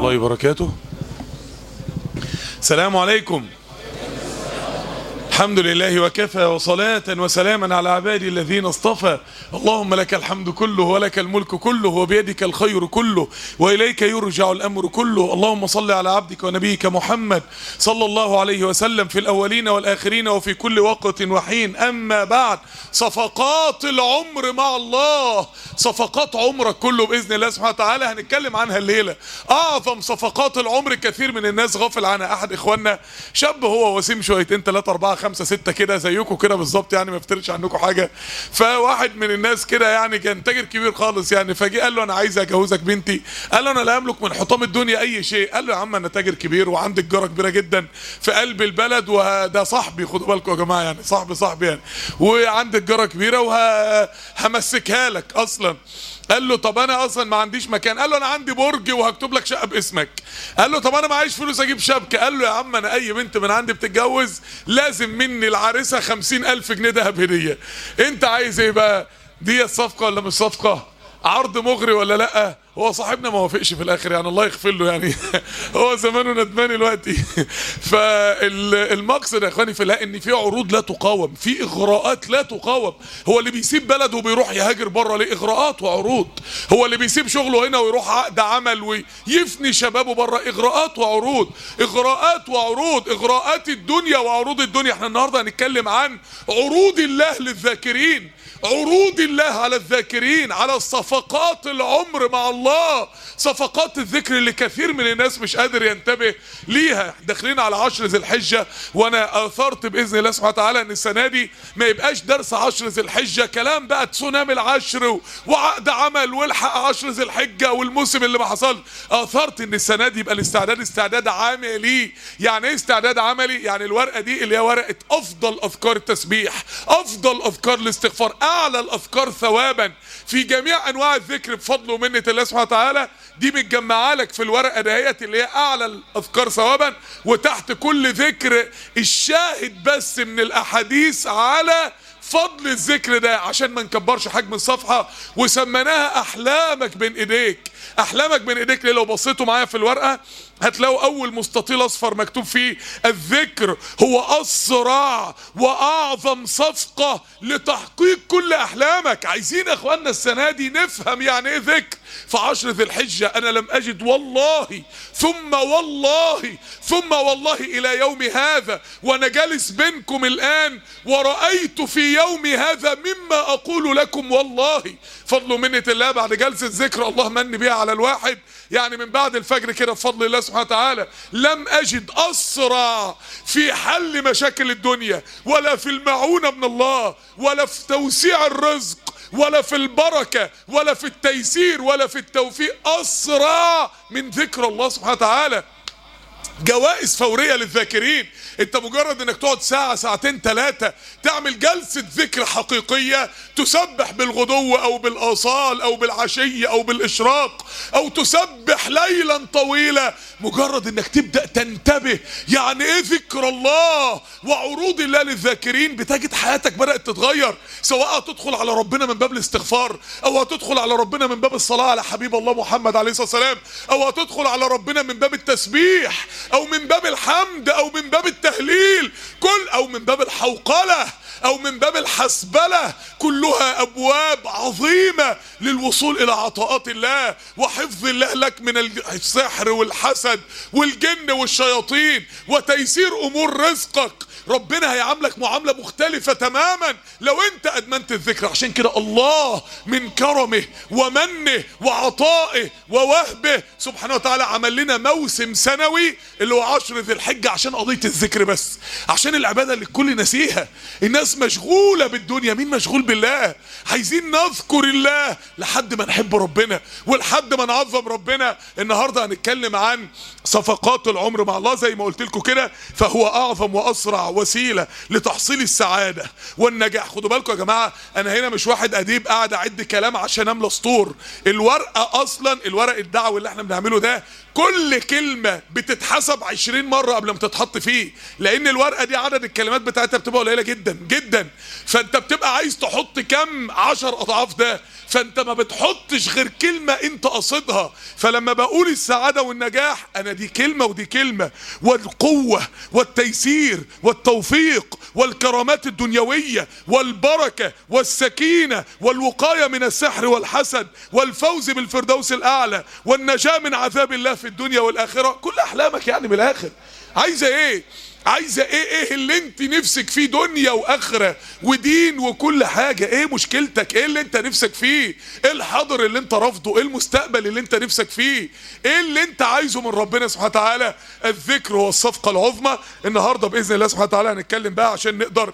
الله وبركاته السلام عليكم الحمد لله وكفى وصلاة وسلاما على عبادي الذين اصطفى اللهم لك الحمد كله ولك الملك كله وبيدك الخير كله وإليك يرجع الأمر كله اللهم صل على عبدك ونبيك محمد صلى الله عليه وسلم في الأولين والآخرين وفي كل وقت وحين أما بعد صفقات العمر مع الله صفقات عمرك كله بإذن الله سبحانه وتعالى هنتكلم عنها الليلة أعظم صفقات العمر كثير من الناس غافل عنها أحد إخواننا شاب هو وسيم شويتين ثلاثة أربعة خمسة ستة كده زيكم كده بالظبط يعني ما افترضش عنكم حاجة فواحد من الناس كده يعني كان تاجر كبير خالص يعني فجي قال له أنا عايز أجوزك بنتي قال له أنا لا أملك من حطام الدنيا أي شيء قال له يا عم أنا تاجر كبير وعندي تجارة كبيرة جدا في قلب البلد وده صاحبي خدوا بالكم يا جماعة يعني صاحبي صاحبي يعني وعندي تجارة كبيرة وهمسكها لك أصلا قال له طب انا اصلا ما عنديش مكان قال له انا عندي برج وهكتب لك شقه باسمك قال له طب انا معيش فلوس اجيب شبكه قال له يا عم انا اي بنت من عندي بتتجوز لازم مني العريسه خمسين الف جنيه دهب هديه انت عايز ايه بقى دي الصفقه ولا مش صفقه عرض مغري ولا لا هو صاحبنا ما وافقش في الاخر يعني الله يغفر له يعني هو زمانه ندمان دلوقتي فالمقصد يا اخواني في الله ان في عروض لا تقاوم في اغراءات لا تقاوم هو اللي بيسيب بلده وبيروح يهاجر بره ليه اغراءات وعروض هو اللي بيسيب شغله هنا ويروح عقد عمل ويفني شبابه بره اغراءات وعروض اغراءات وعروض اغراءات الدنيا وعروض الدنيا احنا النهارده هنتكلم عن عروض الله للذاكرين عروض الله على الذاكرين على صفقات العمر مع الله صفقات الذكر اللي كثير من الناس مش قادر ينتبه ليها داخلين على عشر ذي الحجة وانا اثرت باذن الله سبحانه وتعالى ان السنة دي ما يبقاش درس عشر ذي الحجة كلام بقى تسونامي العشر وعقد عمل والحق عشر ذي الحجة والموسم اللي ما حصل اثرت ان السنة دي يبقى الاستعداد استعداد عملي يعني ايه استعداد عملي يعني الورقة دي اللي هي ورقة افضل اذكار التسبيح افضل اذكار الاستغفار اعلى الاذكار ثوابا في جميع انواع الذكر بفضل ومنه الله سبحانه وتعالى دي متجمعه لك في الورقه دهيت اللي هي اعلى الاذكار ثوابا وتحت كل ذكر الشاهد بس من الاحاديث على فضل الذكر ده عشان ما نكبرش حجم الصفحه وسميناها احلامك بين ايديك احلامك بين ايديك ليه لو بصيتوا معايا في الورقه هتلاقوا اول مستطيل اصفر مكتوب فيه الذكر هو اسرع واعظم صفقه لتحقيق كل احلامك عايزين يا اخواننا السنه دي نفهم يعني ايه ذكر في عشر ذي الحجة أنا لم أجد والله ثم والله ثم والله إلى يوم هذا وأنا جالس بينكم الآن ورأيت في يوم هذا مما أقول لكم والله فضل منة الله بعد جلسة ذكر الله من بها على الواحد يعني من بعد الفجر كده بفضل الله سبحانه وتعالى لم أجد أسرع في حل مشاكل الدنيا ولا في المعونة من الله ولا في توسيع الرزق ولا في البركة ولا في التيسير ولا في التوفيق أسرع من ذكر الله سبحانه وتعالى جوائز فورية للذاكرين انت مجرد انك تقعد ساعة ساعتين ثلاثة تعمل جلسة ذكر حقيقية تسبح بالغدو او بالاصال او بالعشية او بالاشراق او تسبح ليلا طويلا مجرد انك تبدأ تنتبه يعني ايه ذكر الله وعروض الله للذاكرين بتجد حياتك بدأت تتغير سواء هتدخل على ربنا من باب الاستغفار او هتدخل على ربنا من باب الصلاة على حبيب الله محمد عليه الصلاة والسلام او هتدخل على ربنا من باب التسبيح او من باب الحمد او من باب التهليل كل او من باب الحوقله او من باب الحسبله كلها ابواب عظيمه للوصول الى عطاءات الله وحفظ الله لك من السحر والحسد والجن والشياطين وتيسير امور رزقك ربنا هيعاملك معامله مختلفه تماما لو انت ادمنت الذكر عشان كده الله من كرمه ومنه وعطائه ووهبه سبحانه وتعالى عمل لنا موسم سنوي اللي هو عشر ذي الحجه عشان قضيه الذكر بس عشان العباده اللي الكل نسيها الناس مشغوله بالدنيا مين مشغول بالله عايزين نذكر الله لحد ما نحب ربنا ولحد ما نعظم ربنا النهارده هنتكلم عن صفقات العمر مع الله زي ما قلت لكم كده فهو اعظم واسرع وسيله لتحصيل السعاده والنجاح خدوا بالكم يا جماعه انا هنا مش واحد اديب قاعد اعد كلام عشان املى سطور الورقه اصلا الورق الدعوي اللي احنا بنعمله ده كل كلمة بتتحسب عشرين مرة قبل ما تتحط فيه لأن الورقة دي عدد الكلمات بتاعتها بتبقى قليلة جدا جدا فانت بتبقى عايز تحط كم عشر اضعاف ده فانت ما بتحطش غير كلمة انت قصدها فلما بقول السعادة والنجاح انا دي كلمة ودي كلمة والقوة والتيسير والتوفيق والكرامات الدنيوية والبركة والسكينة والوقاية من السحر والحسد والفوز بالفردوس الاعلى والنجاة من عذاب الله في الدنيا والاخرة كل احلامك يعني من الاخر عايزة ايه عايزه ايه ايه اللي انت نفسك فيه دنيا واخره ودين وكل حاجه ايه مشكلتك ايه اللي انت نفسك فيه ايه الحاضر اللي انت رافضه ايه المستقبل اللي انت نفسك فيه ايه اللي انت عايزه من ربنا سبحانه وتعالى الذكر هو الصفقه العظمى النهارده باذن الله سبحانه وتعالى هنتكلم بقى عشان نقدر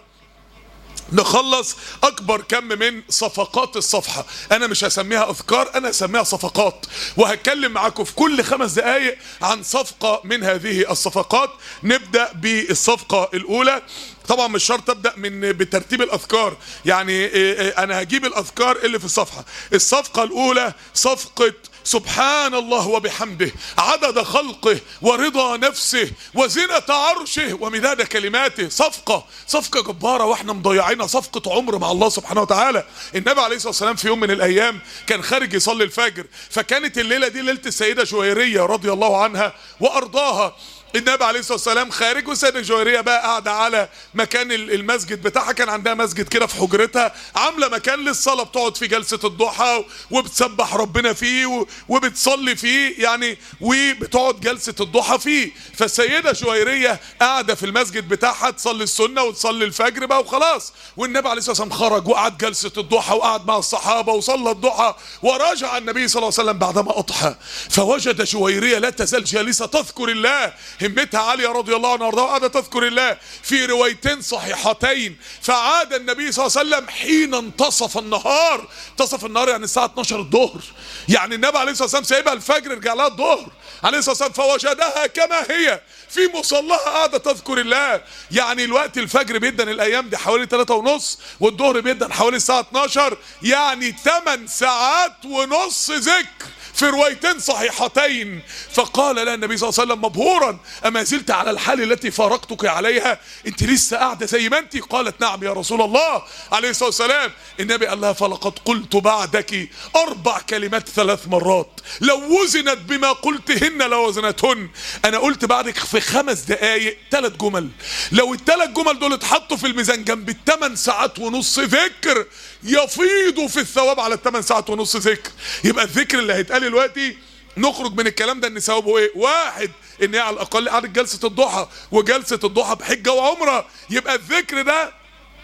نخلص اكبر كم من صفقات الصفحة انا مش هسميها اذكار انا هسميها صفقات وهتكلم معاكم في كل خمس دقايق عن صفقة من هذه الصفقات نبدأ بالصفقة الاولى طبعا مش شرط ابدا من بترتيب الاذكار يعني انا هجيب الاذكار اللي في الصفحه الصفقه الاولى صفقه سبحان الله وبحمده عدد خلقه ورضا نفسه وزنة عرشه ومداد كلماته صفقة صفقة جبارة واحنا مضيعينها صفقة عمر مع الله سبحانه وتعالى النبي عليه الصلاة والسلام في يوم من الأيام كان خارج يصلي الفجر فكانت الليلة دي ليلة السيدة جويرية رضي الله عنها وأرضاها النبي عليه الصلاه والسلام خارج وسيدة جويريه بقى قاعده على مكان المسجد بتاعها كان عندها مسجد كده في حجرتها عامله مكان للصلاه بتقعد في جلسه الضحى وبتسبح ربنا فيه وبتصلي فيه يعني وبتقعد جلسه الضحى فيه فالسيده جويريه قاعده في المسجد بتاعها تصلي السنه وتصلي الفجر بقى وخلاص والنبي عليه الصلاه والسلام خرج وقعد جلسه الضحى وقعد مع الصحابه وصلى الضحى ورجع النبي صلى الله عليه وسلم بعدما اضحى فوجد جويريه لا تزال جالسه تذكر الله همتها عالية رضي الله عنها وارضاها قاعدة تذكر الله في روايتين صحيحتين فعاد النبي صلى الله عليه وسلم حين انتصف النهار انتصف النهار يعني الساعة 12 الظهر يعني النبي عليه الصلاة والسلام سايبها الفجر رجع لها الظهر عليه الصلاة والسلام فوجدها كما هي في مصلاها قاعدة تذكر الله يعني الوقت الفجر بيدن الايام دي حوالي 3 ونص والظهر بيدن حوالي الساعة 12 يعني 8 ساعات ونص ذكر في روايتين صحيحتين فقال لها النبي صلى الله عليه وسلم مبهورا أما زلت على الحال التي فارقتك عليها انت لسه قاعدة زي ما انت قالت نعم يا رسول الله عليه الصلاة والسلام النبي قال لها فلقد قلت بعدك أربع كلمات ثلاث مرات لو وزنت بما قلتهن لوزنتهن أنا قلت بعدك في خمس دقايق ثلاث جمل لو الثلاث جمل دول اتحطوا في الميزان جنب الثمان ساعات ونص ذكر يفيضوا في الثواب على الثمان ساعات ونص ذكر يبقى الذكر اللي هيتقال دلوقتي نخرج من الكلام ده ان ثوابه ايه واحد ان هي على الاقل قعدت جلسه الضحى وجلسه الضحى بحجه وعمره يبقى الذكر ده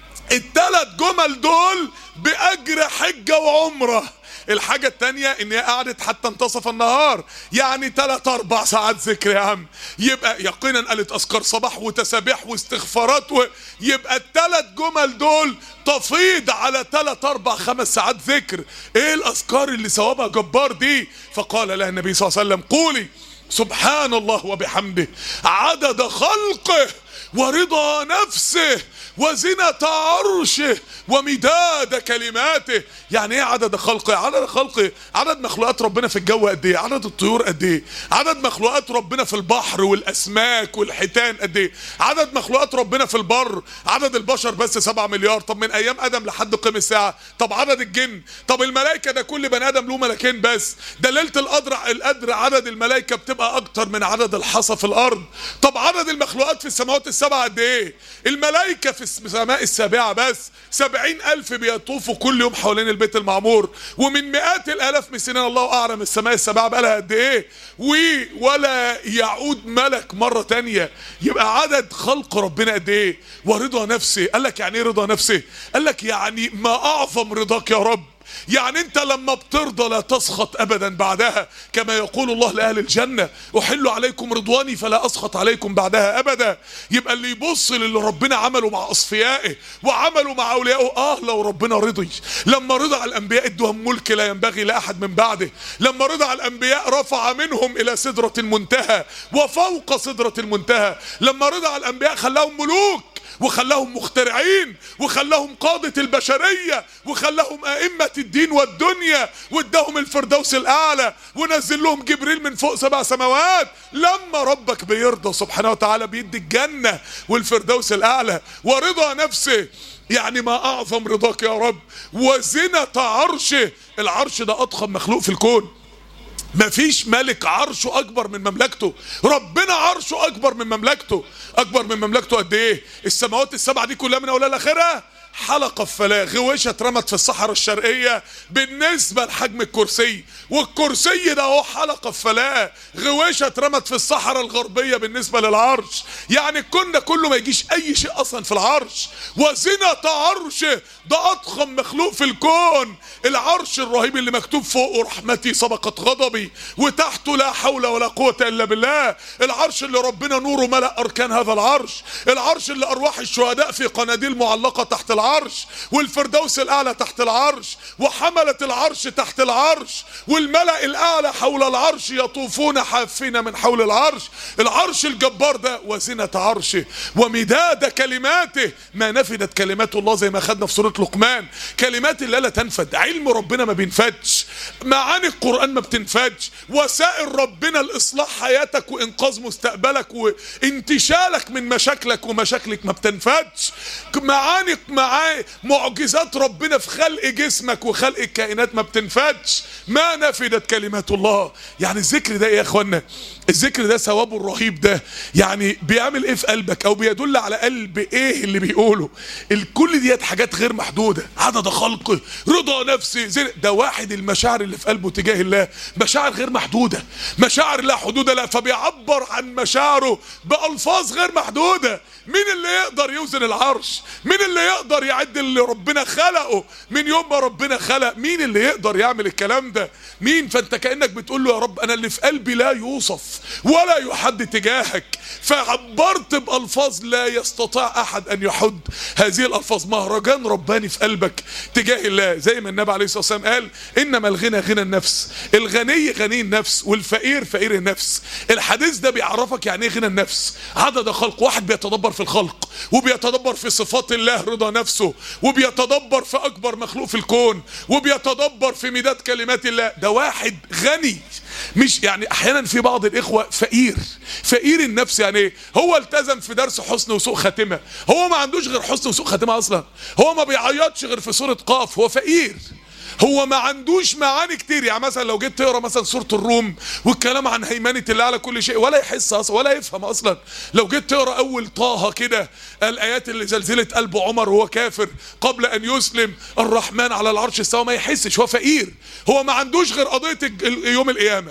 الثلاث جمل دول باجر حجه وعمره الحاجة التانية ان هي قعدت حتى انتصف النهار يعني تلات اربع ساعات ذكر يا عم يبقى يقينا قالت اذكار صباح وتسابيح واستغفارات و... يبقى التلات جمل دول تفيض على تلات اربع خمس ساعات ذكر ايه الاذكار اللي ثوابها جبار دي فقال لها النبي صلى الله عليه وسلم قولي سبحان الله وبحمده عدد خلقه ورضا نفسه وزنة عرشه ومداد كلماته يعني ايه عدد خلقه عدد خلقه عدد مخلوقات ربنا في الجو قد ايه عدد الطيور قد ايه عدد مخلوقات ربنا في البحر والاسماك والحيتان قد ايه عدد مخلوقات ربنا في البر عدد البشر بس 7 مليار طب من ايام ادم لحد قيام الساعه طب عدد الجن طب الملائكه ده كل بني ادم له ملكين بس ده ليله القدر القدر عدد الملائكه بتبقى اكتر من عدد الحصى في الارض طب عدد المخلوقات في السماوات السبعه قد ايه الملائكه في السماء السابعه بس سبعين ألف بيطوفوا كل يوم حوالين البيت المعمور ومن مئات الآلاف من سنين الله أعلم السماء السبعة بقى لها قد إيه ولا يعود ملك مرة تانية يبقى عدد خلق ربنا قد إيه ورضا نفسه قال لك يعني إيه رضا نفسه قال لك يعني ما أعظم رضاك يا رب يعني انت لما بترضى لا تسخط ابدا بعدها كما يقول الله لاهل الجنه احل عليكم رضواني فلا اسخط عليكم بعدها ابدا يبقى اللي يبص للي ربنا عمله مع اصفيائه وعمله مع اوليائه اه لو ربنا رضي لما رضى على الانبياء ادهم ملك لا ينبغي لاحد من بعده لما رضى على الانبياء رفع منهم الى سدره المنتهى وفوق سدره المنتهى لما رضى على الانبياء خلاهم ملوك وخلاهم مخترعين وخلاهم قادة البشرية وخلاهم أئمة الدين والدنيا واداهم الفردوس الأعلى ونزل لهم جبريل من فوق سبع سماوات لما ربك بيرضى سبحانه وتعالى بيدي الجنة والفردوس الأعلى ورضا نفسه يعني ما اعظم رضاك يا رب وزنة عرشه العرش ده اضخم مخلوق في الكون مفيش ملك عرشه اكبر من مملكته ربنا عرشه اكبر من مملكته اكبر من مملكته قد ايه السماوات السبعه دي كلها من اولها لاخرها حلقة في فلاة غويشة اترمت في الصحراء الشرقية بالنسبة لحجم الكرسي والكرسي ده هو حلقة في فلاة غويشة اترمت في الصحراء الغربية بالنسبة للعرش يعني الكون ده كله ما يجيش أي شيء أصلا في العرش وزنة عرشه ده أضخم مخلوق في الكون العرش الرهيب اللي مكتوب فوقه رحمتي سبقت غضبي وتحته لا حول ولا قوة إلا بالله العرش اللي ربنا نوره ملأ أركان هذا العرش العرش اللي أرواح الشهداء في قناديل معلقة تحت العرش والفردوس الأعلى تحت العرش وحملة العرش تحت العرش والملأ الأعلى حول العرش يطوفون حافين من حول العرش العرش الجبار ده وزنة عرشه ومداد كلماته ما نفدت كلمات الله زي ما خدنا في سورة لقمان كلمات الله لا تنفد علم ربنا ما بينفدش معاني القرآن ما بتنفدش وسائل ربنا لإصلاح حياتك وإنقاذ مستقبلك وانتشالك من مشاكلك ومشاكلك ما بتنفدش معاني معاه معجزات ربنا في خلق جسمك وخلق الكائنات ما بتنفدش ما نفدت كلمات الله يعني الذكر ده ايه يا اخوانا الذكر ده ثوابه الرهيب ده يعني بيعمل ايه في قلبك او بيدل على قلب ايه اللي بيقوله الكل ديت حاجات غير محدوده عدد خلقه رضا نفسي زي ده واحد المشاعر اللي في قلبه تجاه الله مشاعر غير محدوده مشاعر لا حدود لا فبيعبر عن مشاعره بالفاظ غير محدوده مين اللي يقدر يوزن العرش مين اللي يقدر يعد اللي ربنا خلقه من يوم ما ربنا خلق مين اللي يقدر يعمل الكلام ده مين فانت كانك بتقول له يا رب انا اللي في قلبي لا يوصف ولا يحد تجاهك فعبرت بالفاظ لا يستطيع احد ان يحد هذه الالفاظ مهرجان رباني في قلبك تجاه الله زي ما النبي عليه الصلاه والسلام قال انما الغنى غنى النفس الغني غني النفس والفقير فقير النفس الحديث ده بيعرفك يعني ايه غنى النفس عدد خلق واحد بيتدبر في الخلق وبيتدبر في صفات الله رضا نفسه وبيتدبر في اكبر مخلوق في الكون وبيتدبر في مداد كلمات الله ده واحد غني مش يعني احيانا في بعض الاخوه فقير فقير النفس يعني ايه هو التزم في درس حسن وسوء خاتمه هو ما عندوش غير حسن وسوء خاتمه اصلا هو ما بيعيطش غير في سوره قاف هو فقير هو ما عندوش معاني كتير يعني مثلا لو جيت تقرا مثلا سوره الروم والكلام عن هيمنه الله على كل شيء ولا يحس اصلا ولا يفهم اصلا لو جيت تقرا اول طه كده الايات اللي زلزلت قلب عمر وهو كافر قبل ان يسلم الرحمن على العرش استوى ما يحسش هو فقير هو ما عندوش غير قضيه يوم القيامه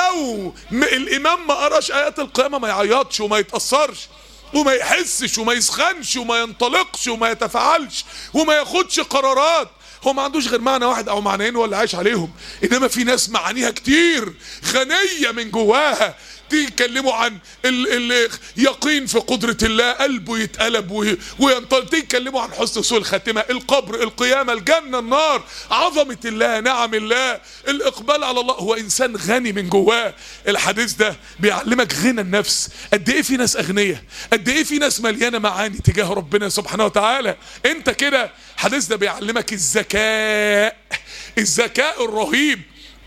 لو الامام ما قراش ايات القيامه ما يعيطش وما يتاثرش وما يحسش وما يسخنش وما ينطلقش وما يتفاعلش وما ياخدش قرارات هو ما عندوش غير معنى واحد او معنيين ولا عايش عليهم انما في ناس معانيها كتير غنيه من جواها تيجي عن اليقين في قدرة الله قلبه يتقلب وينطلق تيجي عن حسن سوء الخاتمة القبر القيامة الجنة النار عظمة الله نعم الله الإقبال على الله هو إنسان غني من جواه الحديث ده بيعلمك غنى النفس قد إيه في ناس أغنية قد إيه في ناس مليانة معاني تجاه ربنا سبحانه وتعالى أنت كده الحديث ده بيعلمك الذكاء الذكاء الرهيب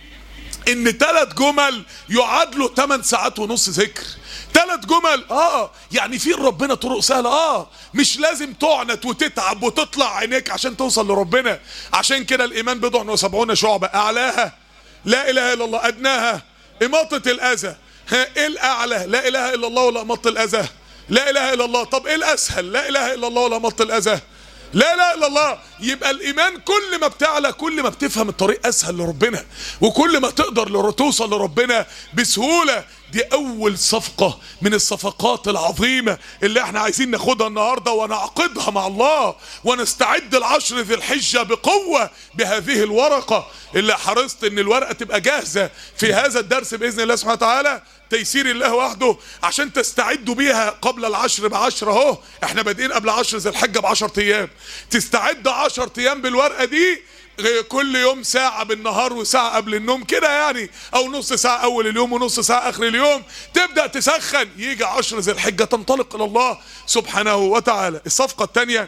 ان ثلاث جمل يعادلوا 8 ساعات ونص ذكر ثلاث جمل اه يعني في ربنا طرق سهله اه مش لازم تعنت وتتعب وتطلع عينيك عشان توصل لربنا عشان كده الايمان بضع وسبعون شعبه اعلاها لا اله الا الله ادناها اماطه الاذى ها ايه الاعلى لا اله الا الله ولا اماطه الاذى لا اله الا الله طب ايه الاسهل لا اله الا الله ولا اماطه الاذى لا لا الا الله يبقى الايمان كل ما بتعلى كل ما بتفهم الطريق اسهل لربنا وكل ما تقدر توصل لربنا بسهوله دي اول صفقه من الصفقات العظيمه اللي احنا عايزين ناخدها النهارده ونعقدها مع الله ونستعد العشر ذي الحجه بقوه بهذه الورقه اللي حرصت ان الورقه تبقى جاهزه في هذا الدرس باذن الله سبحانه وتعالى تيسير الله وحده عشان تستعدوا بيها قبل العشر بعشر اهو احنا بادئين قبل عشر ذي الحجه بعشر ايام تستعد عشر ايام بالورقه دي كل يوم ساعة بالنهار وساعة قبل النوم كده يعني أو نص ساعة أول اليوم ونص ساعة آخر اليوم تبدأ تسخن يجي عشر ذي الحجة تنطلق إلى الله سبحانه وتعالى الصفقة الثانية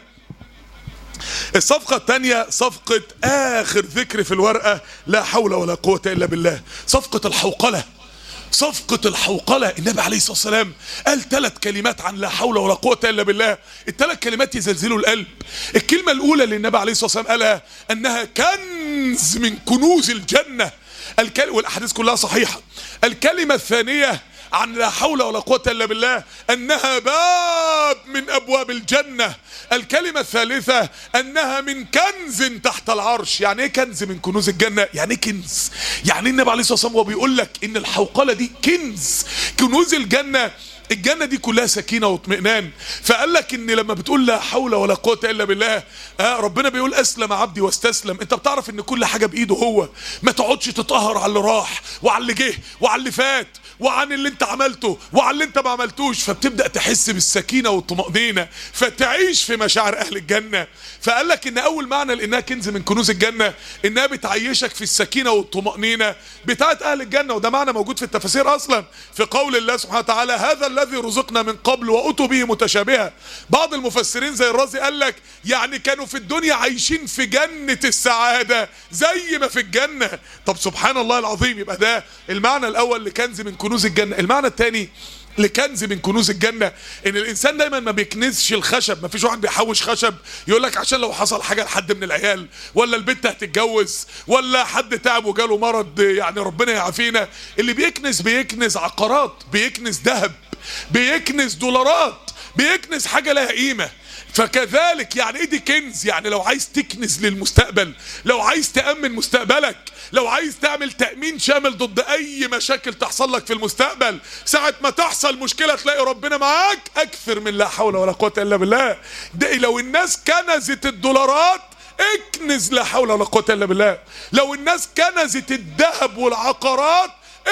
الصفقة الثانية صفقة آخر ذكر في الورقة لا حول ولا قوة إلا بالله صفقة الحوقلة صفقة الحوقلة النبي عليه الصلاة والسلام قال ثلاث كلمات عن لا حول ولا قوة إلا بالله الثلاث كلمات يزلزلوا القلب الكلمة الأولى اللي النبي عليه الصلاة والسلام قالها أنها كنز من كنوز الجنة الكل... والأحاديث كلها صحيحة الكلمة الثانية عن لا حول ولا قوة إلا بالله أنها باب من أبواب الجنة الكلمة الثالثة أنها من كنز تحت العرش يعني إيه كنز من كنوز الجنة يعني إيه كنز يعني النبي عليه الصلاة والسلام هو بيقول لك إن الحوقلة دي كنز كنوز الجنة الجنة دي كلها سكينة واطمئنان فقال لك ان لما بتقول لا حول ولا قوة الا بالله آه ربنا بيقول اسلم عبدي واستسلم انت بتعرف ان كل حاجة بايده هو ما تقعدش تتقهر على اللي راح وعلى اللي جه وعلى اللي فات وعن اللي انت عملته وعن اللي انت ما عملتوش فبتبدا تحس بالسكينه والطمانينه فتعيش في مشاعر اهل الجنه فقال لك ان اول معنى لانها كنز من كنوز الجنه انها بتعيشك في السكينه والطمانينه بتاعت اهل الجنه وده معنى موجود في التفاسير اصلا في قول الله سبحانه وتعالى هذا الذي رزقنا من قبل واتوا به متشابهه بعض المفسرين زي الرازي قال لك يعني كانوا في الدنيا عايشين في جنه السعاده زي ما في الجنه طب سبحان الله العظيم يبقى ده المعنى الاول لكنز من كنوز الجنة المعنى الثاني لكنز من كنوز الجنة ان الانسان دايما ما بيكنزش الخشب ما فيش واحد بيحوش خشب يقول لك عشان لو حصل حاجة لحد من العيال ولا البنت هتتجوز ولا حد تعب وجاله مرض يعني ربنا يعافينا اللي بيكنز بيكنز عقارات بيكنز ذهب بيكنز دولارات بيكنز حاجة لها قيمة فكذلك يعني ايه دي كنز يعني لو عايز تكنز للمستقبل لو عايز تأمن مستقبلك لو عايز تعمل تأمين شامل ضد اي مشاكل تحصل لك في المستقبل ساعة ما تحصل مشكلة تلاقي ربنا معاك اكثر من لا حول ولا قوة الا بالله ده لو الناس كنزت الدولارات اكنز لا حول ولا قوة الا بالله لو الناس كنزت الذهب والعقارات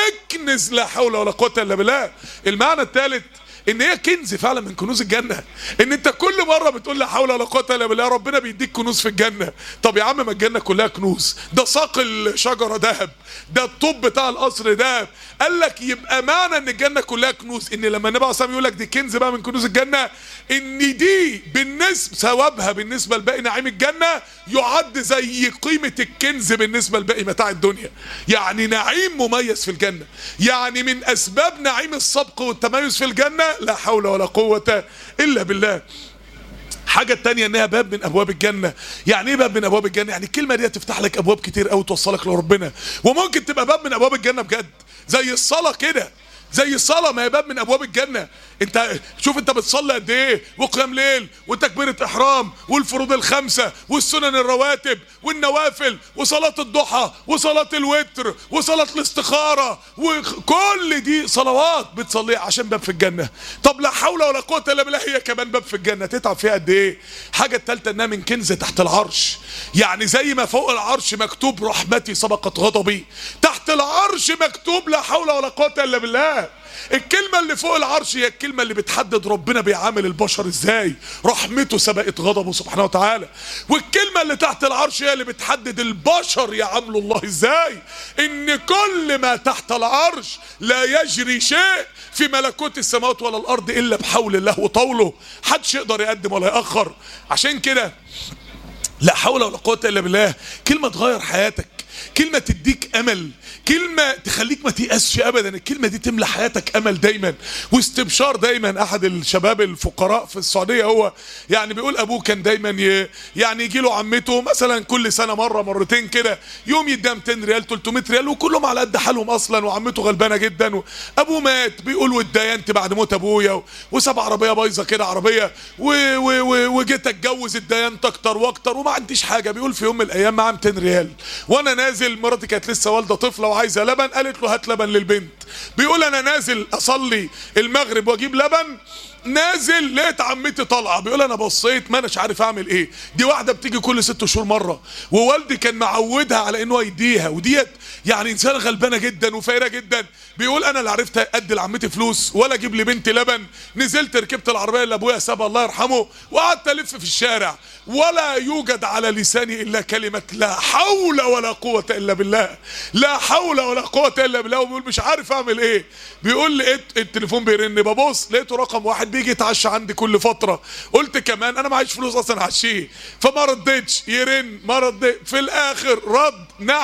اكنز لا حول ولا قوة الا بالله المعنى الثالث ان هي كنز فعلا من كنوز الجنه ان انت كل مره بتقول لا حول ولا قوه الا بالله ربنا بيديك كنوز في الجنه طب يا عم ما الجنه كلها كنوز ده ساق الشجره ذهب ده الطوب بتاع القصر ذهب قال لك يبقى معنى ان الجنه كلها كنوز ان لما النبي عليه يقول لك دي كنز بقى من كنوز الجنه ان دي بالنسبه ثوابها بالنسبه لباقي نعيم الجنه يعد زي قيمه الكنز بالنسبه لباقي متاع الدنيا يعني نعيم مميز في الجنه يعني من اسباب نعيم السبق والتميز في الجنه لا حول ولا قوة إلا بالله حاجة التانية انها باب من ابواب الجنة يعني ايه باب من ابواب الجنة يعني الكلمة دي تفتح لك ابواب كتير قوي توصلك لربنا وممكن تبقى باب من ابواب الجنة بجد زي الصلاة كده زي الصلاة ما هي باب من ابواب الجنة انت شوف انت بتصلي قد ايه وقيام ليل وتكبيرة احرام والفروض الخمسة والسنن الرواتب والنوافل وصلاة الضحى وصلاة الوتر وصلاة الاستخارة وكل دي صلوات بتصليها عشان باب في الجنة طب لا حول ولا قوة الا بالله هي كمان باب في الجنة تتعب فيها قد ايه حاجة التالتة انها من كنز تحت العرش يعني زي ما فوق العرش مكتوب رحمتي سبقت غضبي تحت العرش مكتوب لا حول ولا قوة الا بالله الكلمة اللي فوق العرش هي الكلمة اللي بتحدد ربنا بيعامل البشر ازاي رحمته سبقت غضبه سبحانه وتعالى والكلمة اللي تحت العرش هي اللي بتحدد البشر يعاملوا الله ازاي ان كل ما تحت العرش لا يجري شيء في ملكوت السماوات ولا الارض الا بحول الله وطوله حدش يقدر يقدم ولا يأخر عشان كده لا حول ولا قوة الا بالله كلمة تغير حياتك كلمة تديك امل كلمة تخليك ما تيأسش ابدا الكلمة دي تملى حياتك امل دايما واستبشار دايما احد الشباب الفقراء في السعودية هو يعني بيقول ابوه كان دايما ي... يعني يجي له عمته مثلا كل سنة مرة مرتين كده يوم يديها 200 ريال 300 ريال وكلهم على قد حالهم اصلا وعمته غلبانة جدا و... ابوه مات بيقول واتدينت بعد موت ابويا و... وساب عربية بايظة كده عربية و... و... و... وجيت اتجوز اتدينت اكتر واكتر وما عنديش حاجة بيقول في يوم من الايام معاه 200 ريال وانا نازل مراتي كانت لسه والده طفله وعايزه لبن قالت له هات لبن للبنت بيقول انا نازل اصلي المغرب واجيب لبن نازل لقيت عمتي طالعه بيقول انا بصيت ما اناش عارف اعمل ايه دي واحده بتيجي كل ست شهور مره ووالدي كان معودها على انه يديها وديت يعني انسانه غلبانه جدا وفقيره جدا بيقول انا اللي عرفت ادي لعمتي فلوس ولا اجيب لبنتي لبن نزلت ركبت العربيه اللي ابويا سابها الله يرحمه وقعدت الف في الشارع ولا يوجد على لساني الا كلمه لا حول ولا قوه الا بالله لا حول ولا قوه الا بالله وبيقول مش عارف اعمل ايه بيقول لقيت التليفون بيرن ببص لقيته رقم واحد بيجي يتعشى عندي كل فتره قلت كمان انا معيش فلوس اصلا اعشيه فما ردتش يرن ما ردت في الاخر رد نعم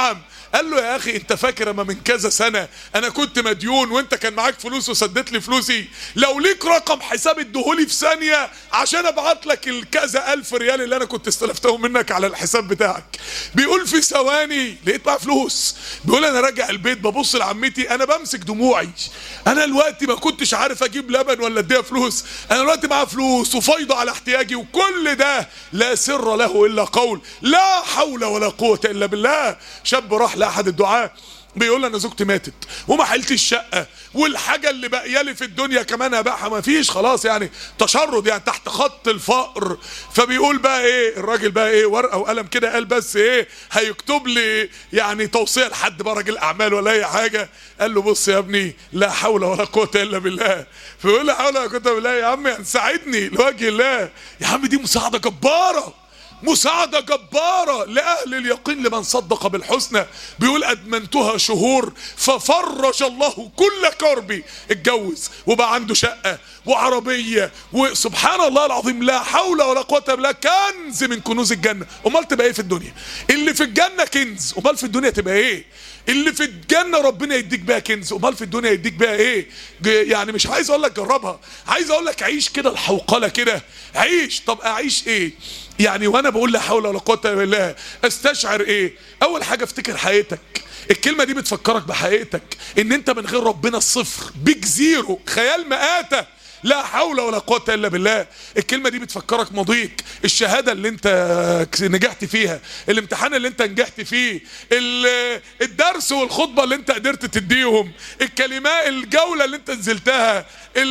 قال له يا اخي انت فاكر اما من كذا سنه انا كنت مديون وانت كان معاك فلوس وسددت لي فلوسي لو ليك رقم حساب اديهولي في ثانيه عشان ابعت لك الكذا الف ريال اللي انا كنت استلفتهم منك على الحساب بتاعك بيقول في ثواني لقيت بقى فلوس بيقول انا راجع البيت ببص لعمتي انا بمسك دموعي انا دلوقتي ما كنتش عارف اجيب لبن ولا اديها فلوس انا دلوقتي معايا فلوس وفايضه على احتياجي وكل ده لا سر له الا قول لا حول ولا قوه الا بالله شاب راح لاحد الدعاه بيقول انا زوجتي ماتت وما حلتش الشقه والحاجه اللي باقيه لي في الدنيا كمان ابيعها ما فيش خلاص يعني تشرد يعني تحت خط الفقر فبيقول بقى ايه الراجل بقى ايه ورقه وقلم كده قال بس ايه هيكتب لي يعني توصيه لحد بقى راجل اعمال ولا اي حاجه قال له بص يا ابني لا حول ولا قوه الا بالله فيقول لا حول ولا قوه الا بالله يا عم يعني ساعدني لوجه الله يا عم دي مساعده جباره مساعدة جبارة لأهل اليقين لمن صدق بالحسنى بيقول أدمنتها شهور ففرج الله كل كربي اتجوز وبقى عنده شقة وعربية وسبحان الله العظيم لا حول ولا قوة إلا بالله كنز من كنوز الجنة أمال تبقى إيه في الدنيا اللي في الجنة كنز أمال في الدنيا تبقى إيه اللي في الجنة ربنا يديك بيها كنز امال في الدنيا يديك بيها ايه يعني مش عايز اقول لك جربها عايز اقول لك عيش كده الحوقلة كده عيش طب اعيش ايه يعني وانا بقول لا حول ولا قوه الا بالله استشعر ايه اول حاجه افتكر حقيقتك الكلمه دي بتفكرك بحقيقتك ان انت من غير ربنا الصفر بيج زيرو خيال مآتة لا حول ولا قوة إلا بالله الكلمة دي بتفكرك ماضيك الشهادة اللي انت نجحت فيها الامتحان اللي انت نجحت فيه الدرس والخطبة اللي انت قدرت تديهم الكلمات الجولة اللي انت نزلتها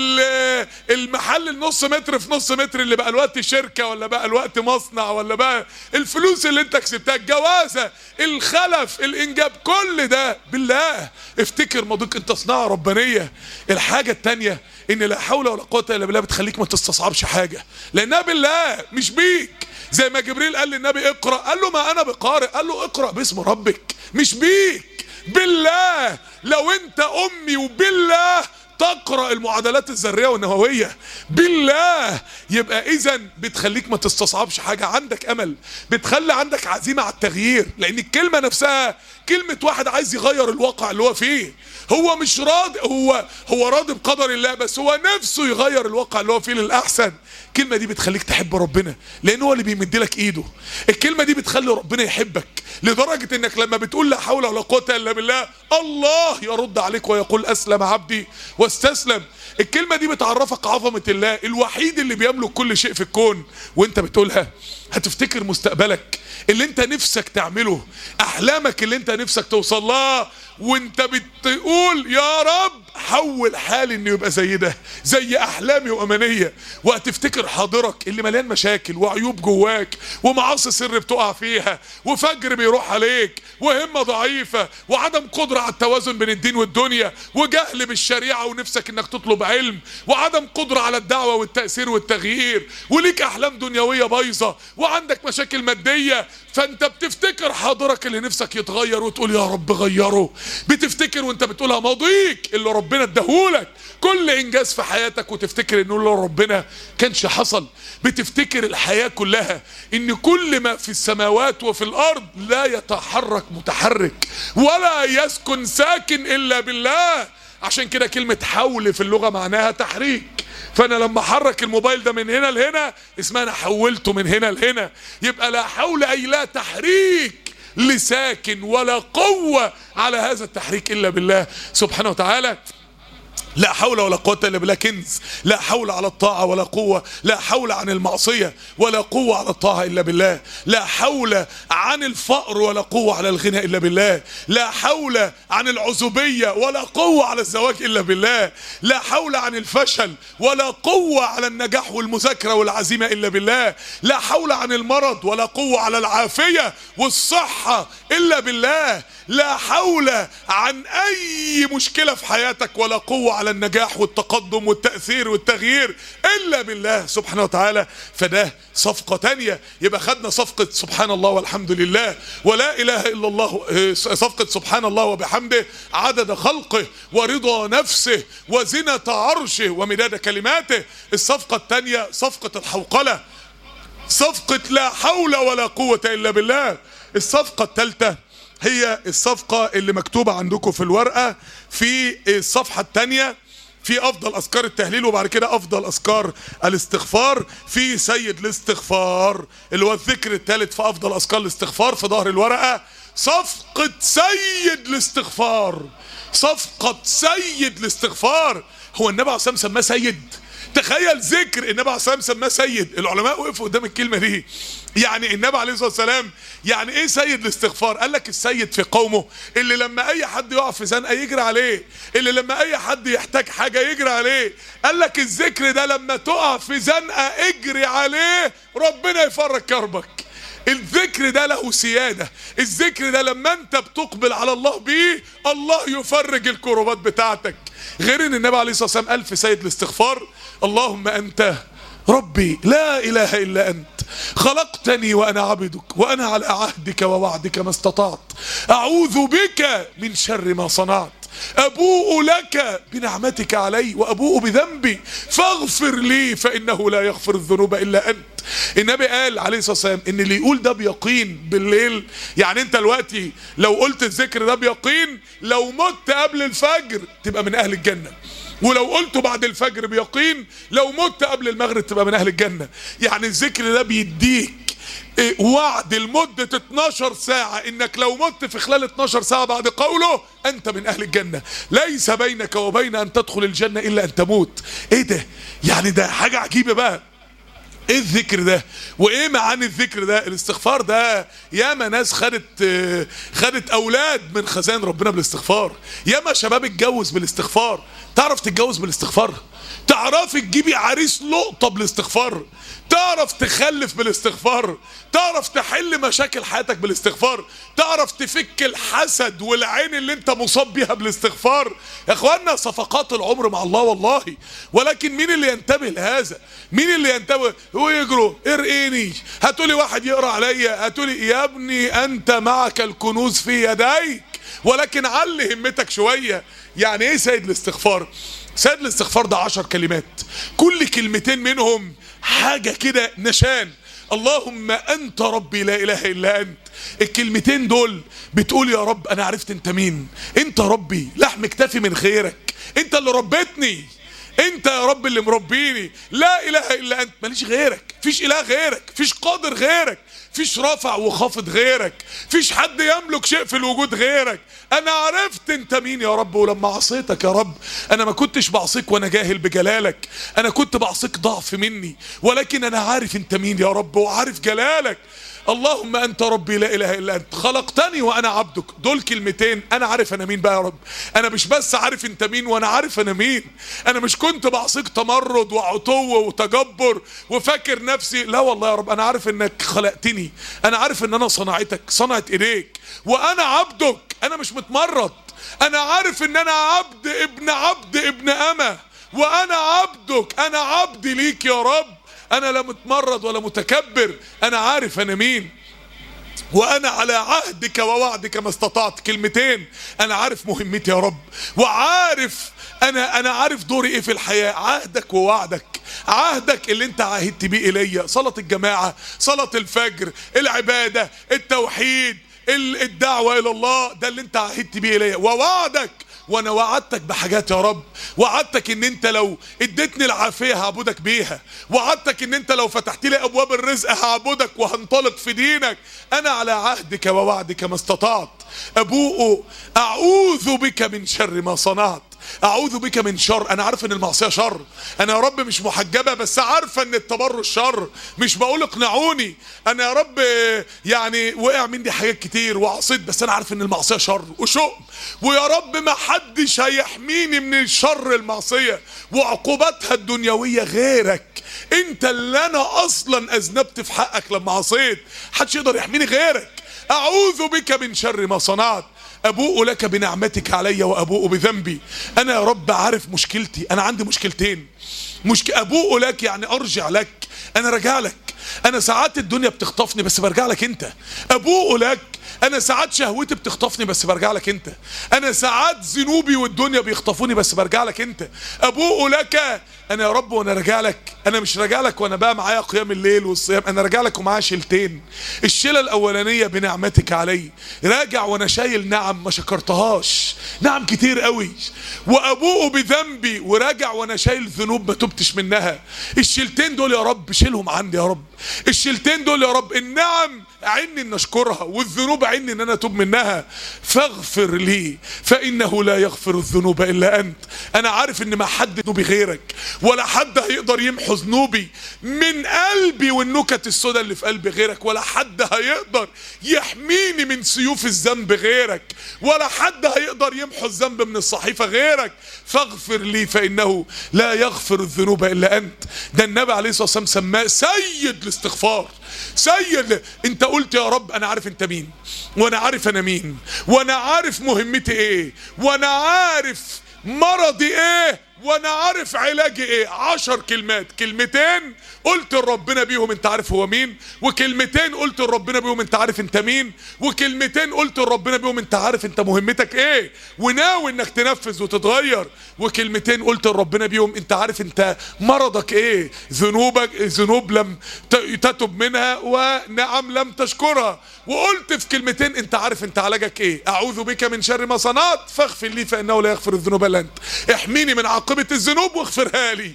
المحل النص متر في نص متر اللي بقى الوقت شركة ولا بقى الوقت مصنع ولا بقى الفلوس اللي انت كسبتها الجوازة الخلف الانجاب كل ده بالله افتكر ماضيك انت صناعة ربانية الحاجة التانية ان لا حول ولا قوه الا بالله بتخليك ما تستصعبش حاجه لانها بالله مش بيك زي ما جبريل قال للنبي اقرا قال له ما انا بقارئ قال له اقرا باسم ربك مش بيك بالله لو انت امي وبالله تقرا المعادلات الذريه والنوويه بالله يبقى اذا بتخليك ما تستصعبش حاجه عندك امل بتخلي عندك عزيمه على التغيير لان الكلمه نفسها كلمه واحد عايز يغير الواقع اللي هو فيه هو مش راضي هو هو راضي بقدر الله بس هو نفسه يغير الواقع اللي هو فيه للاحسن الكلمه دي بتخليك تحب ربنا لان هو اللي بيمد لك ايده الكلمه دي بتخلي ربنا يحبك لدرجه انك لما بتقول لا حول ولا قوه الا بالله الله يرد عليك ويقول اسلم عبدي واستسلم الكلمه دي بتعرفك عظمه الله الوحيد اللي بيملك كل شيء في الكون وانت بتقولها هتفتكر مستقبلك اللي انت نفسك تعمله احلامك اللي انت نفسك توصل لها وانت بتقول يا رب حول حالي انه يبقى زي ده زي احلامي وامانيه وهتفتكر حاضرك اللي مليان مشاكل وعيوب جواك ومعاصي سر بتقع فيها وفجر بيروح عليك وهمه ضعيفه وعدم قدره على التوازن بين الدين والدنيا وجهل بالشريعه ونفسك انك تطلب علم وعدم قدره على الدعوه والتاثير والتغيير وليك احلام دنيويه بايظه وعندك مشاكل ماديه فانت بتفتكر حاضرك اللي نفسك يتغير وتقول يا رب غيره بتفتكر وانت بتقولها ماضيك اللي ربنا اداهولك كل انجاز في حياتك وتفتكر انه لو ربنا كانش حصل بتفتكر الحياة كلها ان كل ما في السماوات وفي الارض لا يتحرك متحرك ولا يسكن ساكن الا بالله عشان كده كلمة حول في اللغة معناها تحريك فانا لما احرك الموبايل ده من هنا لهنا اسمها انا حولته من هنا لهنا يبقى لا حول اي لا تحريك لساكن ولا قوة على هذا التحريك إلا بالله سبحانه وتعالى لا حول ولا قوة إلا بالله كنز لا حول على الطاعة ولا قوة لا حول عن المعصية ولا قوة على الطاعة إلا بالله لا حول عن الفقر ولا قوة على الغنى إلا بالله لا حول عن العزوبية ولا قوة على الزواج إلا بالله لا حول عن الفشل ولا قوة على النجاح والمذاكرة والعزيمة إلا بالله لا حول عن المرض ولا قوة على العافية والصحة إلا بالله لا حول عن أي مشكلة في حياتك ولا قوة على النجاح والتقدم والتأثير والتغيير إلا بالله سبحانه وتعالى فده صفقة تانية يبقى خدنا صفقة سبحان الله والحمد لله ولا إله إلا الله صفقة سبحان الله وبحمده عدد خلقه ورضا نفسه وزنة عرشه ومداد كلماته الصفقة التانية صفقة الحوقلة صفقة لا حول ولا قوة إلا بالله الصفقة الثالثة هي الصفقة اللي مكتوبة عندكم في الورقة في الصفحة الثانية في افضل اذكار التهليل وبعد كده افضل اذكار الاستغفار في سيد الاستغفار اللي هو الذكر الثالث في افضل اذكار الاستغفار في ظهر الورقه صفقه سيد الاستغفار صفقه سيد الاستغفار هو النبي عليه الصلاه والسلام سماه سيد تخيل ذكر النبي عليه الصلاه والسلام سماه سيد العلماء وقفوا قدام الكلمه دي يعني النبي عليه الصلاه والسلام يعني ايه سيد الاستغفار قال لك السيد في قومه اللي لما اي حد يقع في زنقه يجري عليه اللي لما اي حد يحتاج حاجه يجري عليه قال لك الذكر ده لما تقع في زنقه اجري عليه ربنا يفرج كربك الذكر ده له سيادة الذكر ده لما انت بتقبل على الله بيه الله يفرج الكروبات بتاعتك غير ان النبي عليه الصلاة والسلام قال في سيد الاستغفار اللهم انت ربي لا اله الا انت خلقتني وانا عبدك وانا على عهدك ووعدك ما استطعت اعوذ بك من شر ما صنعت ابوء لك بنعمتك علي وابوء بذنبي فاغفر لي فانه لا يغفر الذنوب الا انت النبي قال عليه الصلاه والسلام ان اللي يقول ده بيقين بالليل يعني انت دلوقتي لو قلت الذكر ده بيقين لو مت قبل الفجر تبقى من اهل الجنه ولو قلته بعد الفجر بيقين لو مت قبل المغرب تبقى من اهل الجنه يعني الذكر ده بيديك وعد لمدة 12 ساعة انك لو مت في خلال 12 ساعة بعد قوله انت من اهل الجنة ليس بينك وبين ان تدخل الجنة الا ان تموت ايه ده يعني ده حاجة عجيبة بقى ايه الذكر ده وايه معاني الذكر ده الاستغفار ده ياما ناس خدت خدت اولاد من خزائن ربنا بالاستغفار ياما شباب اتجوز بالاستغفار تعرف تتجوز بالاستغفار تعرفي تجيبي عريس لقطه بالاستغفار تعرف تخلف بالاستغفار تعرف تحل مشاكل حياتك بالاستغفار تعرف تفك الحسد والعين اللي انت مصاب بيها بالاستغفار يا اخوانا صفقات العمر مع الله والله ولكن مين اللي ينتبه لهذا مين اللي ينتبه هو يجروا ارقيني هاتولي واحد يقرا عليا هاتولي يا ابني انت معك الكنوز في يديك ولكن علي همتك شويه يعني ايه سيد الاستغفار سيد الاستغفار ده عشر كلمات كل كلمتين منهم حاجة كده نشان اللهم انت ربي لا اله الا انت الكلمتين دول بتقول يا رب انا عرفت انت مين انت ربي لحم اكتفي من خيرك انت اللي ربيتني انت يا رب اللي مربيني لا اله الا انت ماليش غيرك فيش اله غيرك فيش قادر غيرك فيش رافع وخافض غيرك فيش حد يملك شيء في الوجود غيرك انا عرفت انت مين يا رب ولما عصيتك يا رب انا ما كنتش بعصيك وانا جاهل بجلالك انا كنت بعصيك ضعف مني ولكن انا عارف انت مين يا رب وعارف جلالك اللهم انت ربي لا اله الا انت خلقتني وانا عبدك دول كلمتين انا عارف انا مين بقى يا رب انا مش بس عارف انت مين وانا عارف انا مين انا مش كنت بعصيك تمرد وعتو وتجبر وفاكر نفسي لا والله يا رب انا عارف انك خلقتني انا عارف ان انا صنعتك صنعت ايديك وانا عبدك انا مش متمرد انا عارف ان انا عبد ابن عبد ابن اما وانا عبدك انا عبد ليك يا رب انا لا متمرد ولا متكبر انا عارف انا مين وانا على عهدك ووعدك ما استطعت كلمتين انا عارف مهمتي يا رب وعارف انا انا عارف دوري ايه في الحياه عهدك ووعدك عهدك اللي انت عاهدت بيه الي صلاه الجماعه صلاه الفجر العباده التوحيد الدعوه الى الله ده اللي انت عاهدت بيه الي ووعدك وانا وعدتك بحاجات يا رب وعدتك ان انت لو اديتني العافيه هعبدك بيها وعدتك ان انت لو فتحت لي ابواب الرزق هعبدك وهنطلق في دينك انا على عهدك ووعدك ما استطعت ابوء اعوذ بك من شر ما صنعت اعوذ بك من شر انا عارف ان المعصيه شر انا يا رب مش محجبه بس عارفه ان التبرج شر مش بقول اقنعوني انا يا رب يعني وقع مني حاجات كتير وعصيت بس انا عارف ان المعصيه شر وشؤم ويا رب ما حدش هيحميني من شر المعصيه وعقوباتها الدنيويه غيرك انت اللي انا اصلا اذنبت في حقك لما عصيت محدش يقدر يحميني غيرك اعوذ بك من شر ما صنعت ابوء لك بنعمتك علي وابوء بذنبي انا يا رب عارف مشكلتي انا عندي مشكلتين مشك... ابوء لك يعني ارجع لك انا راجع لك انا ساعات الدنيا بتخطفني بس برجع لك انت ابوء لك انا ساعات شهوتي بتخطفني بس برجع لك انت انا ساعات ذنوبي والدنيا بيخطفوني بس برجع لك انت ابوء لك انا يا رب وانا راجع لك انا مش راجع لك وانا بقى معايا قيام الليل والصيام انا راجع لك ومعايا شيلتين الشيله الاولانيه بنعمتك علي راجع وانا شايل نعم ما شكرتهاش نعم كتير قوي وابوء بذنبي وراجع وانا شايل ذنوب ما تبتش منها الشيلتين دول يا رب شيلهم عندي يا رب الشيلتين دول يا رب النعم عني ان اشكرها والذنوب عني ان انا اتوب منها فاغفر لي فانه لا يغفر الذنوب الا انت انا عارف ان ما حد ذنوبي غيرك ولا حد هيقدر يمحو ذنوبي من قلبي والنكت السوداء اللي في قلبي غيرك ولا حد هيقدر يحميني من سيوف الذنب غيرك ولا حد هيقدر يمحو الذنب من الصحيفه غيرك فاغفر لي فانه لا يغفر الذنوب الا انت ده النبي عليه الصلاه والسلام سماه سيد الاستغفار سيد انت قلت يا رب انا عارف انت مين وانا عارف انا مين وانا عارف مهمتي ايه وانا عارف مرضي ايه وانا عارف علاجي ايه عشر كلمات كلمتين قلت لربنا بيهم انت عارف هو مين وكلمتين قلت لربنا بيهم انت عارف انت مين وكلمتين قلت لربنا بيهم انت عارف انت مهمتك ايه وناوي انك تنفذ وتتغير وكلمتين قلت لربنا بيهم انت عارف انت مرضك ايه ذنوبك ذنوب لم تتب منها ونعم لم تشكرها وقلت في كلمتين انت عارف انت علاجك ايه اعوذ بك من شر ما صنعت فاغفر لي فانه لا يغفر الذنوب الا انت احميني من عاقبه الذنوب واغفرها لي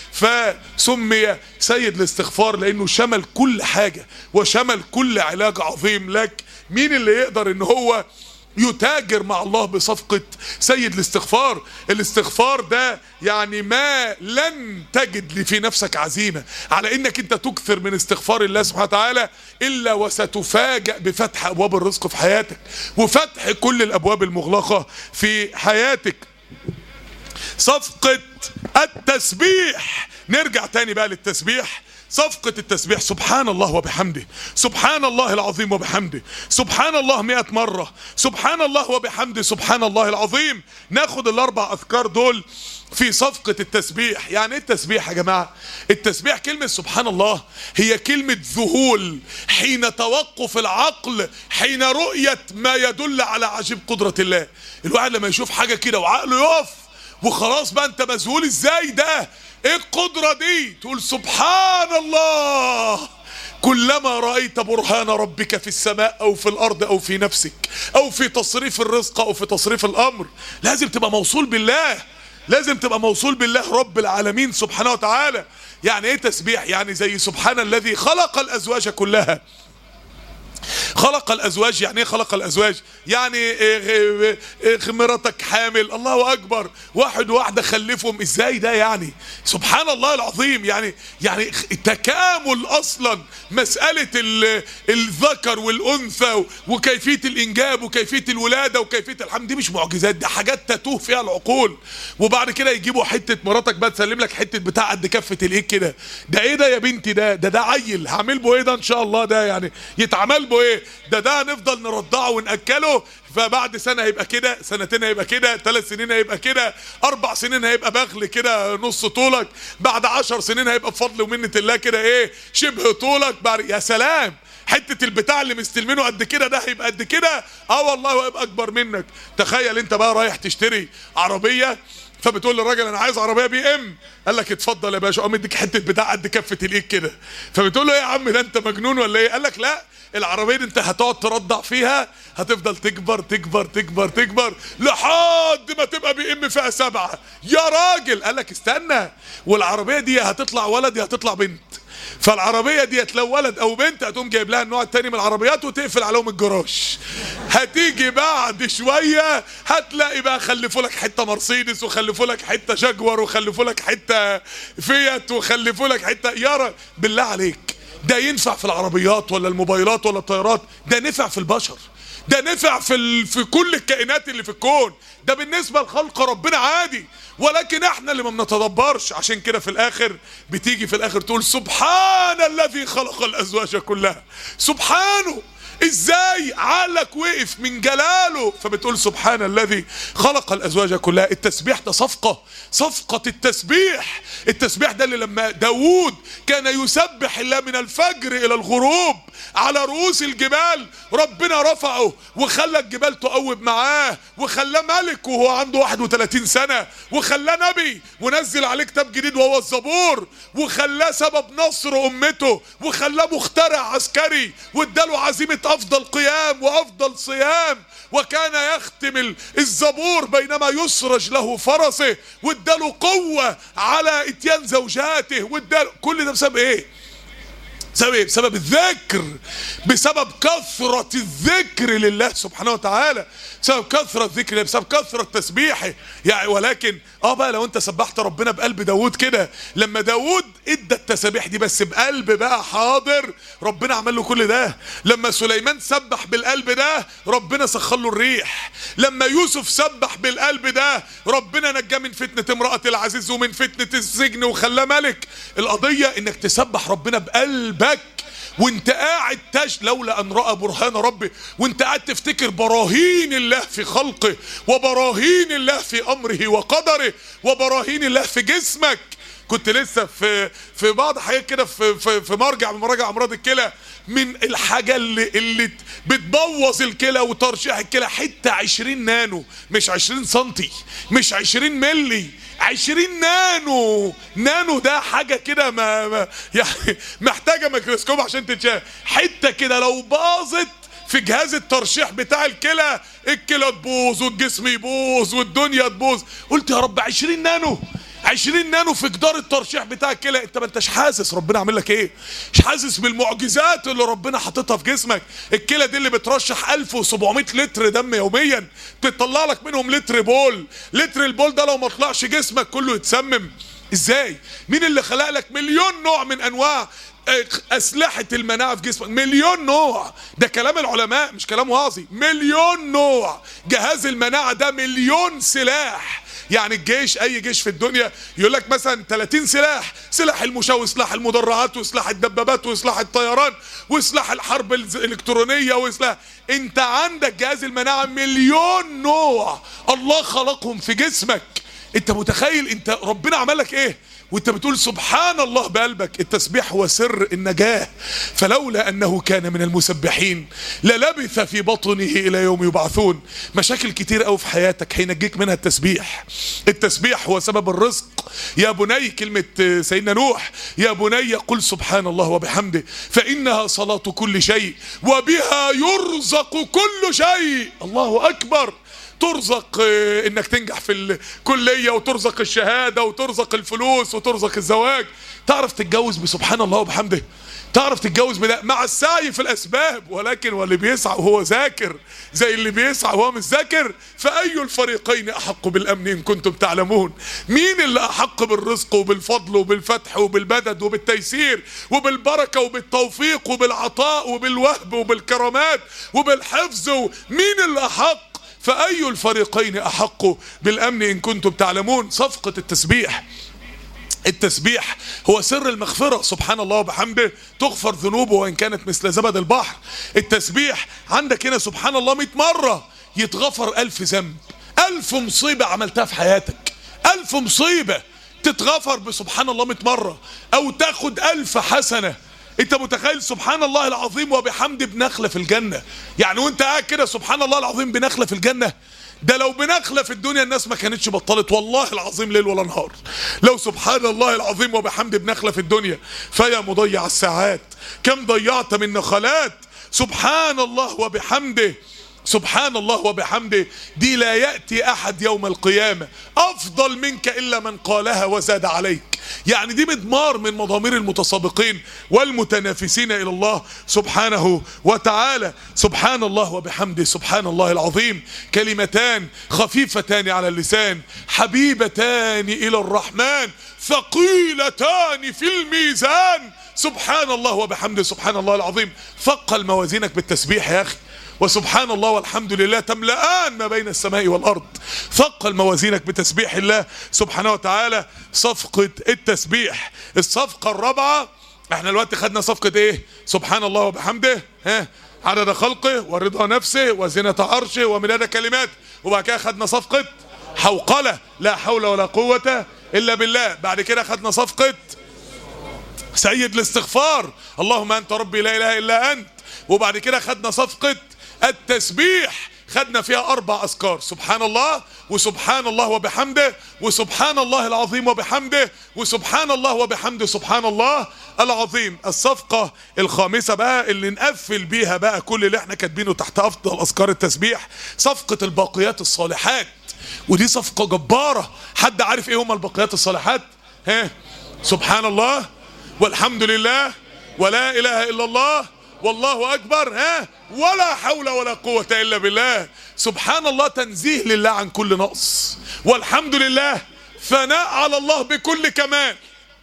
فسمي سيد الاستغفار لانه شمل كل حاجه وشمل كل علاج عظيم لك مين اللي يقدر ان هو يتاجر مع الله بصفقة سيد الاستغفار الاستغفار ده يعني ما لن تجد في نفسك عزيمة على انك انت تكثر من استغفار الله سبحانه وتعالى الا وستفاجأ بفتح ابواب الرزق في حياتك وفتح كل الابواب المغلقة في حياتك صفقة التسبيح نرجع تاني بقى للتسبيح صفقة التسبيح سبحان الله وبحمده سبحان الله العظيم وبحمده سبحان الله مئة مرة سبحان الله وبحمده سبحان الله العظيم ناخد الاربع اذكار دول في صفقة التسبيح يعني ايه التسبيح يا جماعة التسبيح كلمة سبحان الله هي كلمة ذهول حين توقف العقل حين رؤية ما يدل على عجيب قدرة الله الواحد لما يشوف حاجة كده وعقله يقف وخلاص بقى انت مذهول ازاي ده ايه القدرة دي تقول سبحان الله كلما رأيت برهان ربك في السماء أو في الأرض أو في نفسك أو في تصريف الرزق أو في تصريف الأمر لازم تبقى موصول بالله لازم تبقى موصول بالله رب العالمين سبحانه وتعالى يعني ايه تسبيح يعني زي سبحان الذي خلق الأزواج كلها خلق الازواج يعني ايه خلق الازواج يعني إيه إيه مراتك حامل الله اكبر واحد وواحده خلفهم ازاي ده يعني سبحان الله العظيم يعني يعني تكامل اصلا مساله الذكر والانثى وكيفيه الانجاب وكيفيه الولاده وكيفيه الحمل دي مش معجزات دي حاجات تتوه فيها العقول وبعد كده يجيبوا حته مراتك بقى تسلم لك حته بتاع قد كفه الايد كده ده ايه ده يا بنتي ده ده ده عيل هعمل به ايه ده ان شاء الله ده يعني يتعمل به ايه ده ده هنفضل نرضعه ونأكله فبعد سنة هيبقى كده سنتين هيبقى كده ثلاث سنين هيبقى كده أربع سنين هيبقى بغل كده نص طولك بعد عشر سنين هيبقى بفضل ومنة الله كده إيه شبه طولك بعد يا سلام حتة البتاع اللي مستلمينه قد كده ده هيبقى قد كده اه والله وهيبقى أكبر منك تخيل أنت بقى رايح تشتري عربية فبتقول للراجل انا عايز عربيه بي ام قال لك اتفضل يا باشا قام مديك حته بتاع قد كفه الايد كده فبتقول له ايه يا عم ده انت مجنون ولا ايه قال لك لا العربيه دي انت هتقعد ترضع فيها هتفضل تكبر تكبر تكبر تكبر لحد ما تبقى بي ام فيها سبعه يا راجل قال لك استنى والعربيه دي هتطلع ولد يا هتطلع بنت فالعربيه ديت لو ولد او بنت هتقوم جايب لها النوع التاني من العربيات وتقفل عليهم الجراج هتيجي بعد شويه هتلاقي بقى خلفوا لك حته مرسيدس وخلفوا لك حته جاكور وخلفوا لك حته فيات وخلفوا لك حته يارا بالله عليك ده ينفع في العربيات ولا الموبايلات ولا الطيارات ده نفع في البشر ده نفع في ال... في كل الكائنات اللي في الكون ده بالنسبه لخلق ربنا عادي ولكن احنا اللي ما بنتدبرش عشان كده في الاخر بتيجي في الاخر تقول سبحان الذي خلق الازواج كلها سبحانه ازاي عقلك وقف من جلاله فبتقول سبحان الذي خلق الازواج كلها التسبيح ده صفقة صفقة التسبيح التسبيح ده اللي لما داوود كان يسبح الله من الفجر الى الغروب على رؤوس الجبال ربنا رفعه وخلى الجبال تقوب معاه وخلاه ملك وهو عنده 31 سنة وخلاه نبي ونزل عليه كتاب جديد وهو الزبور وخلاه سبب نصر امته وخلاه مخترع عسكري واداله عزيمة افضل قيام وافضل صيام وكان يختم الزبور بينما يسرج له فرسه واداله قوة على اتيان زوجاته واداله كل ده بسبب ايه بسبب ايه؟ بسبب الذكر بسبب كثرة الذكر لله سبحانه وتعالى بسبب كثرة الذكر بسبب كثرة تسبيحه يعني ولكن اه بقى لو انت سبحت ربنا بقلب داوود كده لما داوود ادى التسابيح دي بس بقلب بقى حاضر ربنا عمل له كل ده لما سليمان سبح بالقلب ده ربنا سخر له الريح لما يوسف سبح بالقلب ده ربنا نجاه من فتنة امرأة العزيز ومن فتنة السجن وخلاه ملك القضية انك تسبح ربنا بقلبك وانت قاعد تش لولا ان راى برهان ربي وانت قاعد تفتكر براهين الله في خلقه وبراهين الله في امره وقدره وبراهين الله في جسمك كنت لسه في في بعض حاجات كده في في, في مرجع من مراجع امراض الكلى من الحاجه اللي اللي بتبوظ الكلى وترشيح الكلى حته 20 نانو مش 20 سنتي مش 20 ملي 20 نانو نانو ده حاجة كده ما, ما يعني محتاجة ميكروسكوب عشان تتشاف حتة كده لو باظت في جهاز الترشيح بتاع الكلى الكلى تبوظ والجسم يبوظ والدنيا تبوظ قلت يا رب 20 نانو 20 نانو في جدار الترشيح بتاع الكلى انت ما انتش حاسس ربنا عامل لك ايه مش حاسس بالمعجزات اللي ربنا حاططها في جسمك الكلى دي اللي بترشح 1700 لتر دم يوميا تطلع لك منهم لتر بول لتر البول ده لو ما طلعش جسمك كله يتسمم ازاي مين اللي خلق لك مليون نوع من انواع أسلحة المناعة في جسمك مليون نوع ده كلام العلماء مش كلام واعظي مليون نوع جهاز المناعة ده مليون سلاح يعني الجيش اي جيش في الدنيا يقول لك مثلا 30 سلاح سلاح المشاة وسلاح المدرعات وسلاح الدبابات وسلاح الطيران وسلاح الحرب الالكترونيه وسلاح انت عندك جهاز المناعه مليون نوع الله خلقهم في جسمك انت متخيل انت ربنا عمل لك ايه وانت بتقول سبحان الله بقلبك التسبيح هو سر النجاة فلولا انه كان من المسبحين للبث في بطنه الى يوم يبعثون مشاكل كتير قوي في حياتك هينجيك منها التسبيح التسبيح هو سبب الرزق يا بني كلمة سيدنا نوح يا بني قل سبحان الله وبحمده فإنها صلاة كل شيء وبها يرزق كل شيء الله أكبر ترزق انك تنجح في الكليه وترزق الشهاده وترزق الفلوس وترزق الزواج تعرف تتجوز بسبحان الله وبحمده تعرف تتجوز بده مع السعي في الاسباب ولكن واللي بيسعى وهو ذاكر زي اللي بيسعى وهو مش ذاكر فاي الفريقين احق بالامن ان كنتم تعلمون مين اللي احق بالرزق وبالفضل وبالفتح وبالمدد وبالتيسير وبالبركه وبالتوفيق وبالعطاء وبالوهب وبالكرامات وبالحفظ مين اللي احق فأي الفريقين أحق بالأمن إن كنتم تعلمون صفقة التسبيح التسبيح هو سر المغفرة سبحان الله وبحمده تغفر ذنوبه وإن كانت مثل زبد البحر التسبيح عندك هنا سبحان الله مئة مرة يتغفر ألف ذنب ألف مصيبة عملتها في حياتك ألف مصيبة تتغفر بسبحان الله مئة مرة أو تاخد ألف حسنة انت متخيل سبحان الله العظيم وبحمده بنخلة في الجنة يعني وانت قاعد كده سبحان الله العظيم بنخلة في الجنة ده لو بنخلة في الدنيا الناس ما كانتش بطلت والله العظيم ليل ولا نهار لو سبحان الله العظيم وبحمده بنخلة في الدنيا فيا مضيع الساعات كم ضيعت من نخلات سبحان الله وبحمده سبحان الله وبحمده دي لا يأتي أحد يوم القيامة أفضل منك إلا من قالها وزاد عليك يعني دي مضمار من مضامير المتسابقين والمتنافسين إلى الله سبحانه وتعالى سبحان الله وبحمده سبحان الله العظيم كلمتان خفيفتان على اللسان حبيبتان إلى الرحمن ثقيلتان في الميزان سبحان الله وبحمده سبحان الله العظيم ثقل موازينك بالتسبيح يا أخي وسبحان الله والحمد لله تملأان ما بين السماء والأرض ثقل موازينك بتسبيح الله سبحانه وتعالى صفقة التسبيح الصفقة الرابعة احنا الوقت خدنا صفقة ايه سبحان الله وبحمده ها عدد خلقه ورضا نفسه وزنة عرشه ومداد كلماته وبعد كده خدنا صفقة حوقلة لا حول ولا قوة إلا بالله بعد كده خدنا صفقة سيد الاستغفار اللهم أنت ربي لا إله إلا أنت وبعد كده خدنا صفقة التسبيح خدنا فيها أربع أذكار سبحان الله وسبحان الله وبحمده وسبحان الله العظيم وبحمده وسبحان الله وبحمده سبحان الله العظيم الصفقة الخامسة بقى اللي نقفل بيها بقى كل اللي احنا كاتبينه تحت أفضل أذكار التسبيح صفقة الباقيات الصالحات ودي صفقة جبارة حد عارف ايه هما الباقيات الصالحات ها سبحان الله والحمد لله ولا إله إلا الله والله أكبر ها ولا حول ولا قوة إلا بالله سبحان الله تنزيه لله عن كل نقص والحمد لله ثناء على الله بكل كمال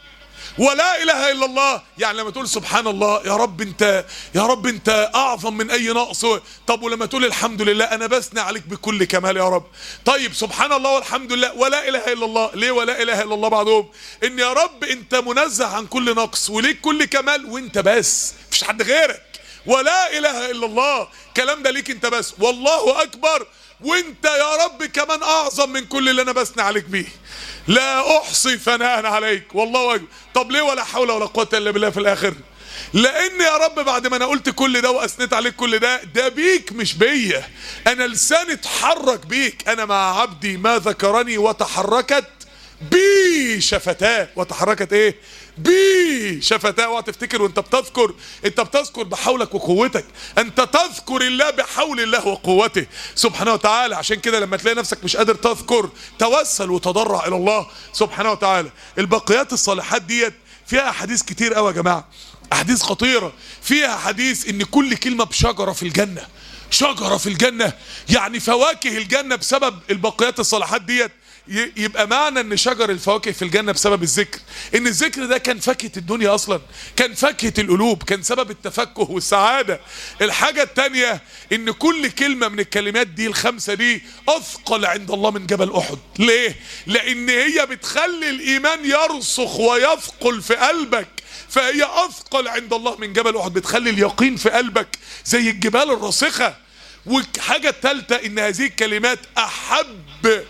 ولا اله الا الله يعني لما تقول سبحان الله يا رب انت يا رب انت اعظم من اي نقص طب ولما تقول الحمد لله انا بثني عليك بكل كمال يا رب طيب سبحان الله والحمد لله ولا اله الا الله ليه ولا اله الا الله بعدهم ان يا رب انت منزه عن كل نقص وليك كل كمال وانت بس مفيش حد غيرك ولا اله الا الله الكلام ده ليك انت بس والله اكبر وانت يا رب كمان اعظم من كل اللي انا بثني عليك بيه لا احصي ثناء عليك والله اكبر طب ليه ولا حول ولا قوه الا بالله في الاخر لان يا رب بعد ما انا قلت كل ده واثنيت عليك كل ده ده بيك مش بيا انا لساني اتحرك بيك انا مع عبدي ما ذكرني وتحركت بي شفتاه وتحركت ايه بي شفتاه اوعى تفتكر وانت بتذكر انت بتذكر بحولك وقوتك انت تذكر الله بحول الله وقوته سبحانه وتعالى عشان كده لما تلاقي نفسك مش قادر تذكر توسل وتضرع الى الله سبحانه وتعالى البقيات الصالحات ديت فيها احاديث كتير قوي يا جماعه احاديث خطيره فيها حديث ان كل كلمه بشجره في الجنه شجره في الجنه يعني فواكه الجنه بسبب البقيات الصالحات ديت يبقى معنى ان شجر الفواكه في الجنة بسبب الذكر ان الذكر ده كان فاكهة الدنيا اصلا كان فاكهة القلوب كان سبب التفكه والسعادة الحاجة التانية ان كل كلمة من الكلمات دي الخمسة دي اثقل عند الله من جبل احد ليه لان هي بتخلي الايمان يرسخ ويثقل في قلبك فهي اثقل عند الله من جبل احد بتخلي اليقين في قلبك زي الجبال الراسخه والحاجة الثالثة ان هذه الكلمات احب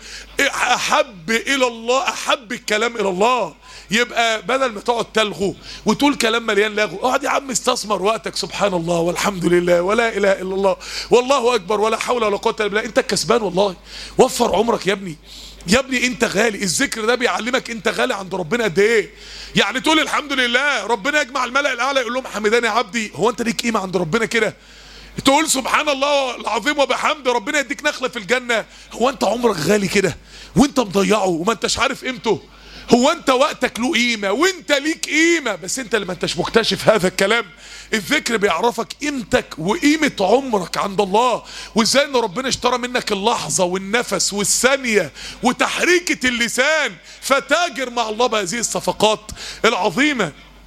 احب الى الله احب الكلام الى الله يبقى بدل ما تقعد تلغو وتقول كلام مليان لغو اقعد يا عم استثمر وقتك سبحان الله والحمد لله ولا اله الا الله والله اكبر ولا حول ولا قوه الا بالله انت كسبان والله وفر عمرك يا ابني يا ابني انت غالي الذكر ده بيعلمك انت غالي عند ربنا قد ايه يعني تقول الحمد لله ربنا يجمع الملأ الاعلى يقول لهم حمداني يا عبدي هو انت ليك قيمه عند ربنا كده تقول سبحان الله العظيم وبحمده ربنا يديك نخله في الجنه هو انت عمرك غالي كده وانت مضيعه وما انتش عارف قيمته هو انت وقتك له قيمه وانت ليك قيمه بس انت اللي ما انتش مكتشف هذا الكلام الذكر بيعرفك قيمتك وقيمه عمرك عند الله وازاي ان ربنا اشترى منك اللحظه والنفس والثانيه وتحريكه اللسان فتاجر مع الله بهذه الصفقات العظيمه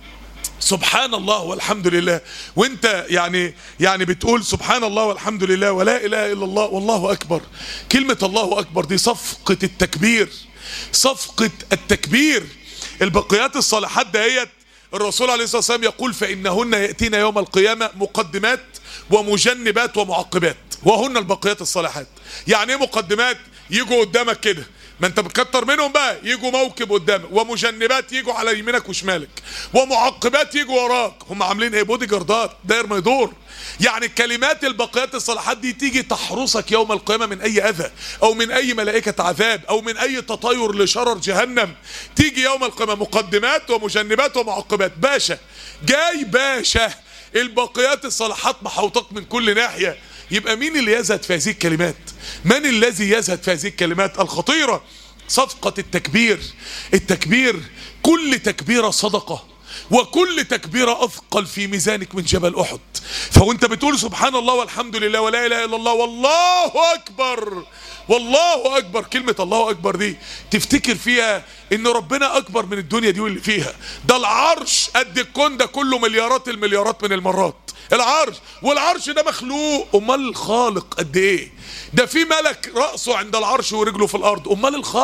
سبحان الله والحمد لله وانت يعني يعني بتقول سبحان الله والحمد لله ولا اله الا الله والله اكبر كلمه الله اكبر دي صفقه التكبير صفقه التكبير البقيات الصالحات دهيت الرسول عليه الصلاه والسلام يقول فانهن ياتين يوم القيامه مقدمات ومجنبات ومعقبات وهن البقيات الصالحات يعني ايه مقدمات يجوا قدامك كده ما انت بتكتر منهم بقى يجوا موكب قدامك ومجنبات يجوا على يمينك وشمالك ومعقبات يجوا وراك هم عاملين ايه بودي جاردات داير ما يدور يعني الكلمات البقيات الصالحات دي تيجي تحرسك يوم القيامة من اي اذى او من اي ملائكة عذاب او من اي تطاير لشرر جهنم تيجي يوم القيامة مقدمات ومجنبات ومعقبات باشا جاي باشا البقيات الصالحات محوطك من كل ناحية يبقى مين اللي يزهد في هذه الكلمات من الذي يزهد في هذه الكلمات الخطيرة صفقة التكبير التكبير كل تكبيرة صدقة وكل تكبيرة أثقل في ميزانك من جبل أحد فوانت بتقول سبحان الله والحمد لله ولا إله إلا الله والله أكبر والله أكبر كلمة الله أكبر دي تفتكر فيها إن ربنا أكبر من الدنيا دي واللي فيها ده العرش قد الكون ده كله مليارات المليارات من المرات العرش والعرش ده مخلوق امال الخالق قد ايه ده في ملك راسه عند العرش ورجله في الارض امال الخالق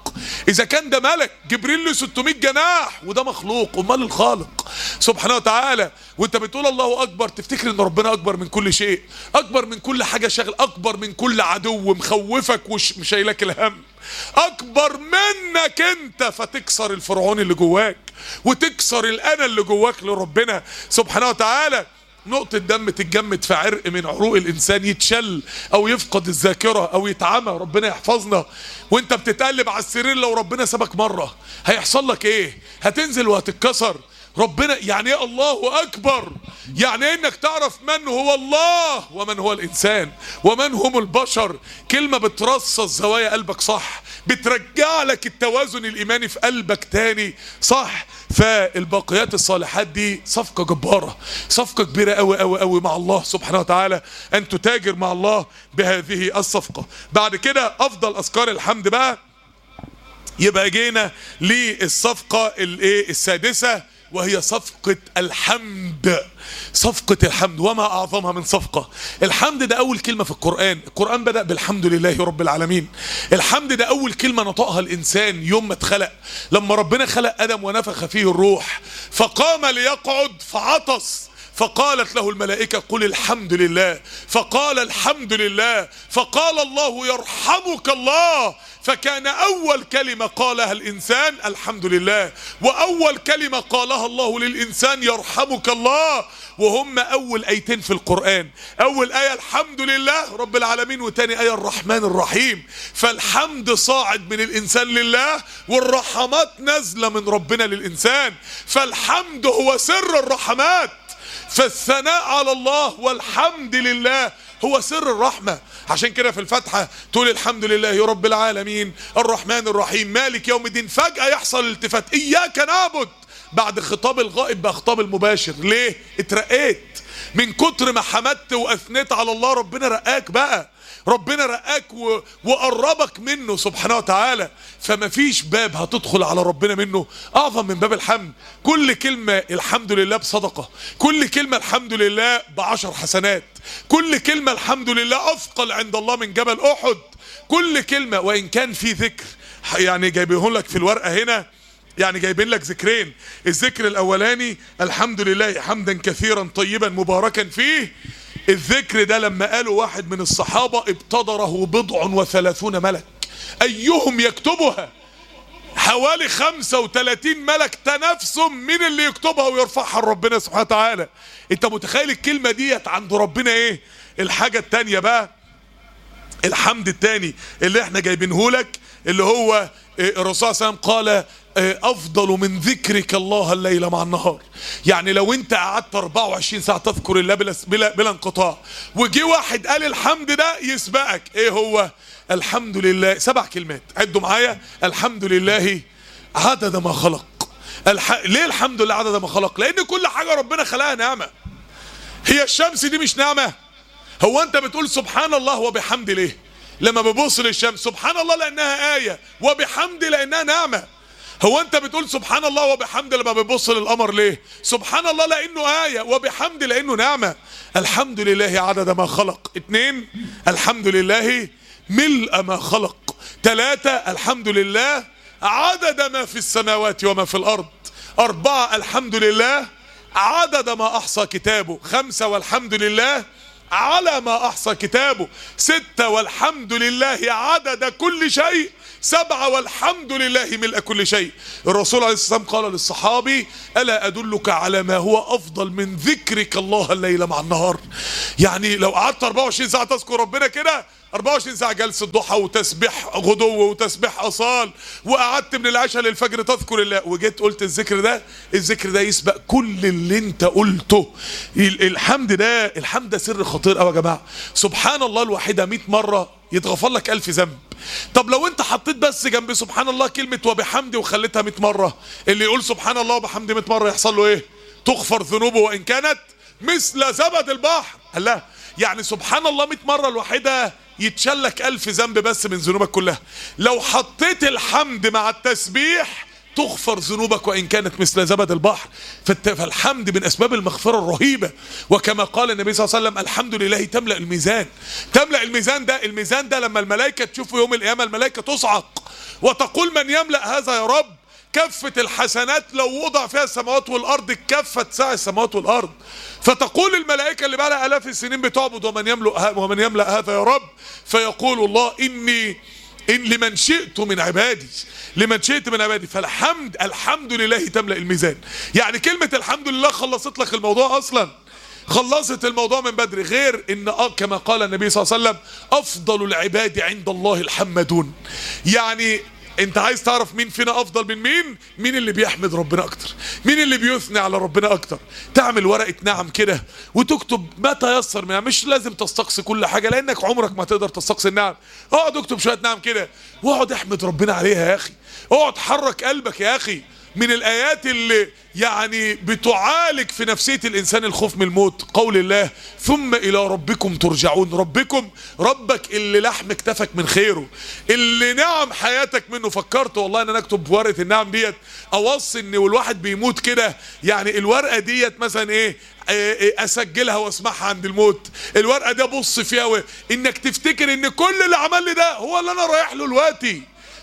اذا كان ده ملك جبريل له 600 جناح وده مخلوق امال الخالق سبحانه وتعالى وانت بتقول الله اكبر تفتكر ان ربنا اكبر من كل شيء اكبر من كل حاجه شغل اكبر من كل عدو مخوفك ومش شايلك الهم اكبر منك انت فتكسر الفرعون اللي جواك وتكسر الانا اللي جواك لربنا سبحانه وتعالى نقطة دم تتجمد في عرق من عروق الإنسان يتشل أو يفقد الذاكرة أو يتعمى ربنا يحفظنا وأنت بتتقلب على السرير لو ربنا سابك مرة هيحصل لك إيه؟ هتنزل وهتتكسر ربنا يعني ايه الله اكبر يعني إيه انك تعرف من هو الله ومن هو الانسان ومن هم البشر كلمة بترصص زوايا قلبك صح بترجع لك التوازن الايماني في قلبك تاني صح فالباقيات الصالحات دي صفقة جبارة صفقة كبيرة قوي قوي قوي مع الله سبحانه وتعالى ان تتاجر مع الله بهذه الصفقة بعد كده افضل اذكار الحمد بقى يبقى جينا للصفقة الايه السادسة وهي صفقة الحمد صفقة الحمد وما أعظمها من صفقة الحمد ده أول كلمة في القرآن القرآن بدأ بالحمد لله رب العالمين الحمد ده أول كلمة نطقها الإنسان يوم ما اتخلق لما ربنا خلق آدم ونفخ فيه الروح فقام ليقعد فعطس فقالت له الملائكة قل الحمد لله فقال الحمد لله فقال الله يرحمك الله فكان أول كلمة قالها الإنسان الحمد لله وأول كلمة قالها الله للإنسان يرحمك الله وهم أول آيتين في القرآن أول آية الحمد لله رب العالمين وتاني آية الرحمن الرحيم فالحمد صاعد من الإنسان لله والرحمات نازلة من ربنا للإنسان فالحمد هو سر الرحمات فالثناء على الله والحمد لله هو سر الرحمة عشان كده في الفاتحة تقول الحمد لله رب العالمين الرحمن الرحيم مالك يوم الدين فجأة يحصل الالتفات إياك نعبد بعد خطاب الغائب بقى خطاب المباشر ليه اترقيت من كتر ما حمدت واثنيت على الله ربنا رقاك بقى ربنا رقاك و... وقربك منه سبحانه وتعالى فما فيش باب هتدخل على ربنا منه اعظم من باب الحمد كل كلمة الحمد لله بصدقة كل كلمة الحمد لله بعشر حسنات كل كلمة الحمد لله اثقل عند الله من جبل احد كل كلمة وان كان في ذكر يعني جايبينهم لك في الورقة هنا يعني جايبين لك ذكرين الذكر الاولاني الحمد لله حمدا كثيرا طيبا مباركا فيه الذكر ده لما قالوا واحد من الصحابة ابتدره بضع وثلاثون ملك ايهم يكتبها حوالي 35 ملك تنافسهم مين اللي يكتبها ويرفعها لربنا سبحانه وتعالى انت متخيل الكلمة ديت عند ربنا ايه الحاجة التانية بقى الحمد التاني اللي احنا جايبينه لك اللي هو الرسول صلى الله عليه وسلم قال افضل من ذكرك الله الليل مع النهار يعني لو انت قعدت 24 ساعه تذكر الله بلا بلا, بلا انقطاع وجي واحد قال الحمد ده يسبقك ايه هو الحمد لله سبع كلمات عدوا معايا الحمد لله عدد ما خلق الح... ليه الحمد لله عدد ما خلق لان كل حاجه ربنا خلقها نعمه هي الشمس دي مش نعمه هو انت بتقول سبحان الله وبحمد ليه لما ببص للشمس سبحان الله لانها ايه وبحمد لانها نعمه هو انت بتقول سبحان الله وبحمد لما بتبص للقمر ليه سبحان الله لانه آية وبحمد لانه نعمة الحمد لله عدد ما خلق اتنين الحمد لله ملء ما خلق تلاتة الحمد لله عدد ما في السماوات وما في الارض اربعة الحمد لله عدد ما احصى كتابه خمسة والحمد لله على ما احصى كتابه ستة والحمد لله عدد كل شيء سبعة والحمد لله ملء كل شيء الرسول عليه الصلاة والسلام قال للصحابي ألا أدلك على ما هو أفضل من ذكرك الله الليل مع النهار يعني لو قعدت 24 ساعة تذكر ربنا كده 24 ساعة جلسة ضحى وتسبيح غدو وتسبيح أصال وقعدت من العشاء للفجر تذكر الله وجيت قلت الذكر ده الذكر ده يسبق كل اللي انت قلته الحمد ده الحمد ده سر خطير قوي يا جماعة سبحان الله الواحدة 100 مرة يتغفر لك ألف ذنب طب لو انت حطيت بس جنب سبحان الله كلمة وبحمدي وخليتها 100 مرة اللي يقول سبحان الله وبحمدي 100 مرة يحصل له ايه تغفر ذنوبه وإن كانت مثل زبد البحر الله يعني سبحان الله 100 مرة الواحدة يتشلك ألف ذنب بس من ذنوبك كلها لو حطيت الحمد مع التسبيح تغفر ذنوبك وان كانت مثل زبد البحر فالت- فالحمد من اسباب المغفره الرهيبه وكما قال النبي صلى الله عليه وسلم الحمد لله تملا الميزان تملا الميزان ده الميزان ده لما الملائكه تشوفه يوم القيامه الملائكه تصعق وتقول من يملا هذا يا رب كفة الحسنات لو وضع فيها السماوات والأرض كفة ساع السماوات والأرض فتقول الملائكة اللي بقى لها آلاف السنين بتعبد ومن يملأ ومن يملأ هذا يا رب فيقول الله إني إن لمن شئت من عبادي لمن شئت من عبادي فالحمد الحمد لله تملأ الميزان يعني كلمة الحمد لله خلصت لك الموضوع أصلا خلصت الموضوع من بدري غير ان اه كما قال النبي صلى الله عليه وسلم افضل العباد عند الله الحمدون يعني انت عايز تعرف مين فينا افضل من مين مين اللي بيحمد ربنا اكتر مين اللي بيثني على ربنا اكتر تعمل ورقه نعم كده وتكتب ما تيسر منها مش لازم تستقصي كل حاجه لانك عمرك ما تقدر تستقصي النعم اقعد اكتب شويه نعم كده واقعد احمد ربنا عليها يا اخي اقعد حرك قلبك يا اخي من الايات اللي يعني بتعالج في نفسيه الانسان الخوف من الموت قول الله ثم الى ربكم ترجعون ربكم ربك اللي لحم كتفك من خيره اللي نعم حياتك منه فكرت والله ان انا اكتب ورقه النعم ديت اوصي ان والواحد بيموت كده يعني الورقه ديت مثلا ايه إيه إيه اسجلها واسمعها عند الموت الورقه دي ابص فيها و... انك تفتكر ان كل اللي عمل لي ده هو اللي انا رايح له دلوقتي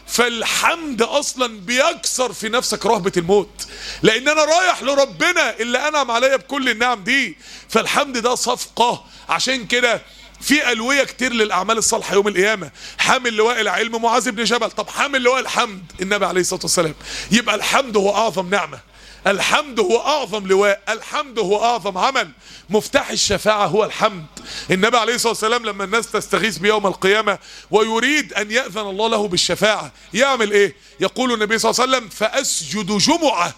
فالحمد اصلا بيكسر في نفسك رهبة الموت لان انا رايح لربنا اللي انعم عليا بكل النعم دي فالحمد ده صفقة عشان كده في ألوية كتير للأعمال الصالحة يوم القيامة حامل لواء العلم معاذ بن جبل طب حامل لواء الحمد النبي عليه الصلاة والسلام يبقى الحمد هو أعظم نعمة الحمد هو أعظم لواء الحمد هو أعظم عمل مفتاح الشفاعة هو الحمد النبي عليه الصلاة والسلام لما الناس تستغيث بيوم القيامة ويريد أن يأذن الله له بالشفاعة يعمل إيه يقول النبي صلى الله عليه وسلم فأسجد جمعة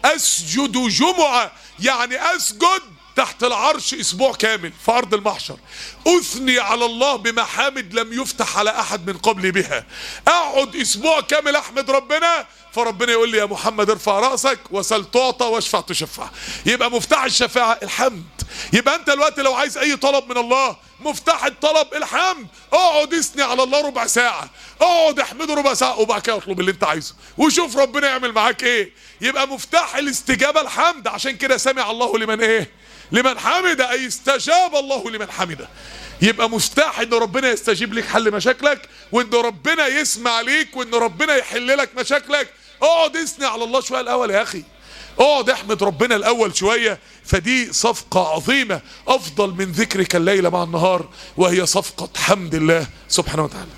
أسجد جمعة يعني أسجد تحت العرش اسبوع كامل في ارض المحشر اثني على الله بمحامد لم يفتح على احد من قبلي بها اقعد اسبوع كامل احمد ربنا فربنا يقول لي يا محمد ارفع راسك وسل تعطى واشفع تشفع يبقى مفتاح الشفاعه الحمد يبقى انت دلوقتي لو عايز اي طلب من الله مفتاح الطلب الحمد اقعد اثني على الله ربع ساعه اقعد احمده ربع ساعه وبعد كده اطلب اللي انت عايزه وشوف ربنا يعمل معاك ايه يبقى مفتاح الاستجابه الحمد عشان كده سمع الله لمن ايه لمن حمد اي استجاب الله لمن حمده يبقى مفتاح ان ربنا يستجيب لك حل مشاكلك وان ربنا يسمع ليك وان ربنا يحل لك مشاكلك اقعد اثني على الله شويه الاول يا اخي اقعد احمد ربنا الاول شويه فدي صفقه عظيمه افضل من ذكرك الليل مع النهار وهي صفقه حمد الله سبحانه وتعالى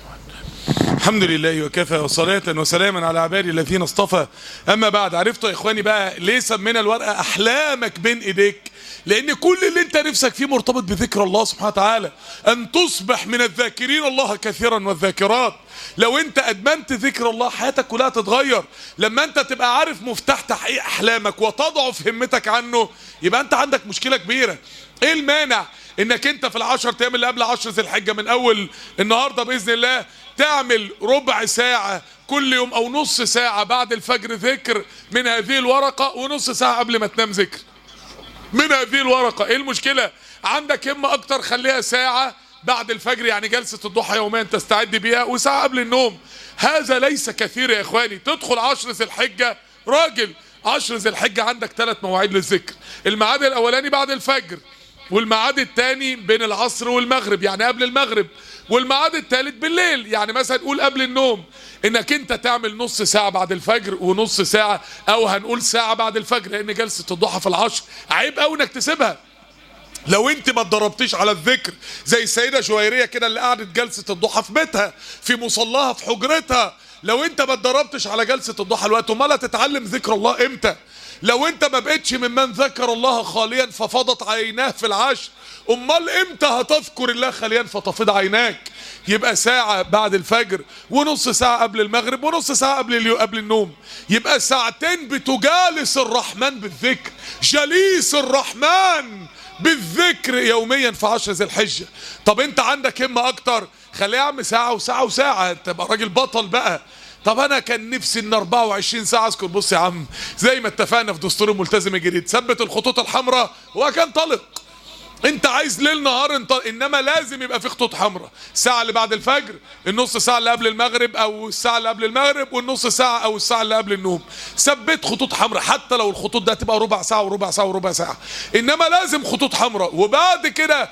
الحمد لله وكفى وصلاة وسلاما على عبادي الذين اصطفى أما بعد عرفتوا يا إخواني بقى ليه سمينا الورقة أحلامك بين إيديك لأن كل اللي أنت نفسك فيه مرتبط بذكر الله سبحانه وتعالى أن تصبح من الذاكرين الله كثيرا والذاكرات لو أنت أدمنت ذكر الله حياتك كلها تتغير لما أنت تبقى عارف مفتاح تحقيق أحلامك وتضعف همتك عنه يبقى أنت عندك مشكلة كبيرة إيه المانع انك انت في العشر ايام اللي قبل عشر ذي الحجه من اول النهارده باذن الله تعمل ربع ساعه كل يوم او نص ساعه بعد الفجر ذكر من هذه الورقه ونص ساعه قبل ما تنام ذكر من هذه الورقه ايه المشكله عندك همه اكتر خليها ساعه بعد الفجر يعني جلسه الضحى يوميا تستعد بيها وساعه قبل النوم هذا ليس كثير يا اخواني تدخل عشر ذي الحجه راجل عشر ذي الحجه عندك ثلاث مواعيد للذكر الميعاد الاولاني بعد الفجر والميعاد الثاني بين العصر والمغرب يعني قبل المغرب والميعاد الثالث بالليل يعني مثلا نقول قبل النوم انك انت تعمل نص ساعة بعد الفجر ونص ساعة او هنقول ساعة بعد الفجر لان جلسة الضحى في العشر عيب قوي انك تسيبها لو انت ما اتدربتيش على الذكر زي السيدة جويرية كده اللي قعدت جلسة الضحى في بيتها في مصلاها في حجرتها لو انت ما اتدربتش على جلسة الضحى الوقت امال هتتعلم ذكر الله امتى لو انت ما بقتش ممن ذكر الله خاليا ففضت عيناه في العشر امال امتى هتذكر الله خاليا فتفيض عيناك يبقى ساعة بعد الفجر ونص ساعة قبل المغرب ونص ساعة قبل اليو قبل النوم يبقى ساعتين بتجالس الرحمن بالذكر جليس الرحمن بالذكر يوميا في عشر ذي الحجة طب انت عندك همة اكتر خليها يا عم ساعة وساعة وساعة تبقى راجل بطل بقى طب انا كان نفسي ان 24 ساعه اذكر بص يا عم زي ما اتفقنا في دستور الملتزم الجديد ثبت الخطوط الحمراء وكان طلق انت عايز ليل نهار انت انما لازم يبقى في خطوط حمراء الساعه اللي بعد الفجر النص ساعه اللي قبل المغرب او الساعه اللي قبل المغرب والنص ساعه او الساعه اللي قبل النوم ثبت خطوط حمراء حتى لو الخطوط ده تبقى ربع ساعه وربع ساعه وربع ساعه انما لازم خطوط حمراء وبعد كده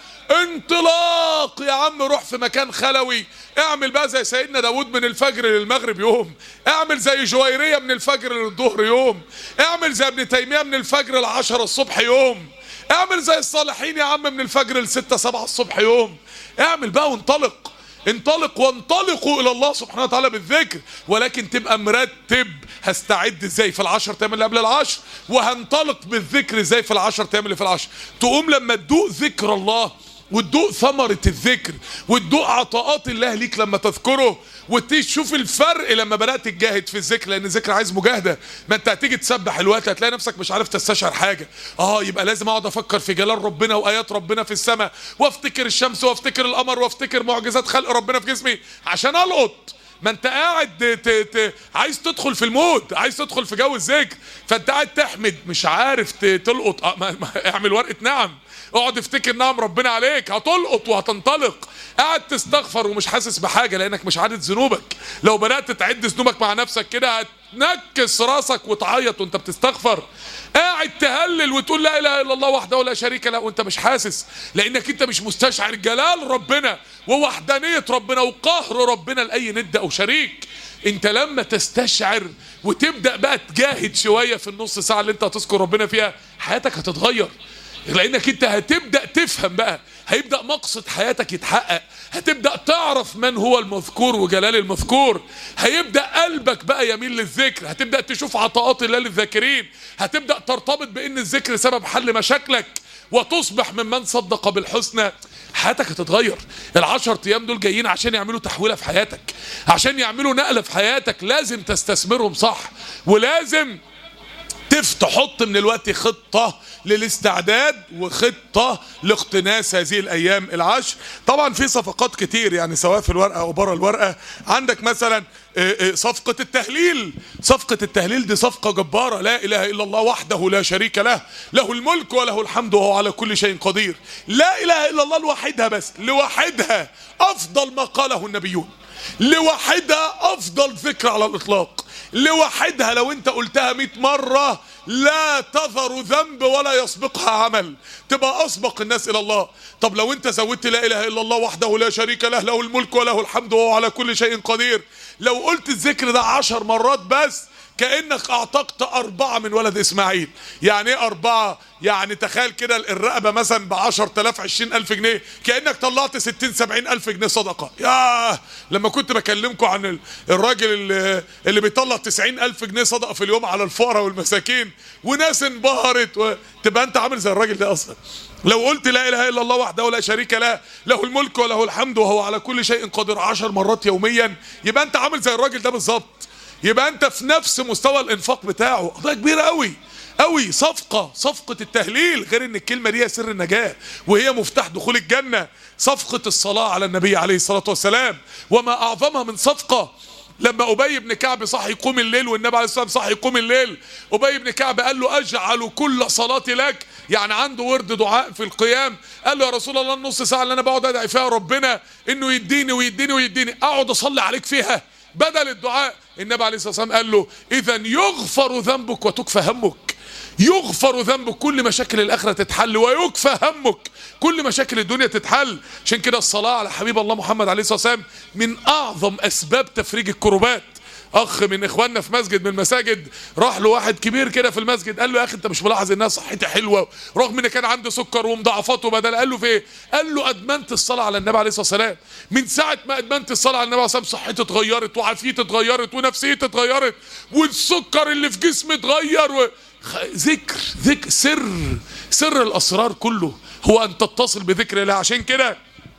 انطلاق يا عم روح في مكان خلوي اعمل بقى زي سيدنا داود من الفجر للمغرب يوم اعمل زي جويرية من الفجر للظهر يوم اعمل زي ابن تيمية من الفجر لعشرة الصبح يوم اعمل زي الصالحين يا عم من الفجر لستة سبعة الصبح يوم اعمل بقى وانطلق انطلق وانطلقوا الى الله سبحانه وتعالى بالذكر ولكن تبقى مرتب هستعد ازاي في العشر ايام اللي قبل العشر وهنطلق بالذكر ازاي في العشر ايام اللي في العشر تقوم لما تدوق ذكر الله وتدوق ثمرة الذكر وتدوق عطاءات الله ليك لما تذكره وتشوف الفرق لما بدأت تجاهد في الذكر لأن الذكر عايز مجاهدة ما أنت هتيجي تسبح الوقت هتلاقي نفسك مش عارف تستشعر حاجة اه يبقى لازم أقعد أفكر في جلال ربنا وآيات ربنا في السماء وافتكر الشمس وافتكر القمر وافتكر معجزات خلق ربنا في جسمي عشان ألقط ما انت قاعد ت... ت... عايز تدخل في المود عايز تدخل في جو الذكر فانت قاعد تحمد مش عارف ت... تلقط اه ما... ما... اعمل ورقه نعم اقعد افتكر نعم ربنا عليك هتلقط وهتنطلق قاعد تستغفر ومش حاسس بحاجه لانك مش عارف ذنوبك لو بدات تعد ذنوبك مع نفسك كده هتنكس راسك وتعيط وانت بتستغفر قاعد تهلل وتقول لا اله الا الله وحده لا شريك له وانت مش حاسس لانك انت مش مستشعر جلال ربنا ووحدانيه ربنا وقهر ربنا لاي ند او شريك انت لما تستشعر وتبدا بقى تجاهد شويه في النص ساعه اللي انت هتذكر ربنا فيها حياتك هتتغير لانك انت هتبدا تفهم بقى هيبدا مقصد حياتك يتحقق هتبدا تعرف من هو المذكور وجلال المذكور هيبدا قلبك بقى يميل للذكر هتبدا تشوف عطاءات الله للذاكرين هتبدا ترتبط بان الذكر سبب حل مشاكلك وتصبح ممن صدق بالحسنى حياتك هتتغير العشر ايام دول جايين عشان يعملوا تحويله في حياتك عشان يعملوا نقله في حياتك لازم تستثمرهم صح ولازم تحط من الوقت خطة للاستعداد وخطة لاقتناس هذه الأيام العشر طبعا في صفقات كتير يعني سواء في الورقة أو بره الورقة عندك مثلا صفقة التهليل صفقة التهليل دي صفقة جبارة لا إله إلا الله وحده لا شريك له له الملك وله الحمد وهو على كل شيء قدير لا إله إلا الله لوحدها بس لوحدها أفضل ما قاله النبيون لوحدها أفضل ذكر على الإطلاق لوحدها لو انت قلتها 100 مرة لا تذر ذنب ولا يسبقها عمل تبقى أسبق الناس إلى الله طب لو انت زودت لا إله إلا الله وحده لا شريك له له الملك وله الحمد وهو على كل شيء قدير لو قلت الذكر ده عشر مرات بس كأنك أعتقت أربعة من ولد إسماعيل يعني إيه أربعة يعني تخيل كده الرقبة مثلا بعشر تلاف عشرين ألف جنيه كأنك طلعت ستين سبعين ألف جنيه صدقة ياه لما كنت بكلمكم عن الراجل اللي, اللي بيطلع تسعين ألف جنيه صدقة في اليوم على الفقراء والمساكين وناس انبهرت و... تبقى أنت عامل زي الراجل ده أصلا لو قلت لا إله إلا الله وحده لا شريك له له الملك وله الحمد وهو على كل شيء قدير عشر مرات يوميا يبقى أنت عامل زي الراجل ده بالظبط يبقى انت في نفس مستوى الانفاق بتاعه قضيه كبيره قوي قوي صفقة صفقة التهليل غير ان الكلمة دي سر النجاة وهي مفتاح دخول الجنة صفقة الصلاة على النبي عليه الصلاة والسلام وما اعظمها من صفقة لما ابي بن كعب صح يقوم الليل والنبي عليه الصلاه والسلام صح يقوم الليل ابي بن كعب قال له اجعل كل صلاتي لك يعني عنده ورد دعاء في القيام قال له يا رسول الله النص ساعه اللي انا بقعد ادعي فيها ربنا انه يديني ويديني ويديني اقعد اصلي عليك فيها بدل الدعاء النبي عليه الصلاه والسلام قال له اذا يغفر ذنبك وتكفى همك يغفر ذنبك كل مشاكل الاخره تتحل ويكفى همك كل مشاكل الدنيا تتحل عشان كده الصلاه على حبيب الله محمد عليه الصلاه والسلام من اعظم اسباب تفريج الكروبات اخ من اخواننا في مسجد من المساجد راح له واحد كبير كده في المسجد قال له يا اخي انت مش ملاحظ انها صحتي حلوه رغم ان كان عنده سكر ومضاعفات وبدل قال له في ايه قال له ادمنت الصلاه على النبي عليه الصلاه والسلام من ساعه ما ادمنت الصلاه على النبي عليه الصلاه والسلام صحتي اتغيرت وعافيتي اتغيرت ونفسيتي اتغيرت والسكر اللي في جسمي اتغير و... ذكر ذكر سر سر الاسرار كله هو ان تتصل بذكر الله عشان كده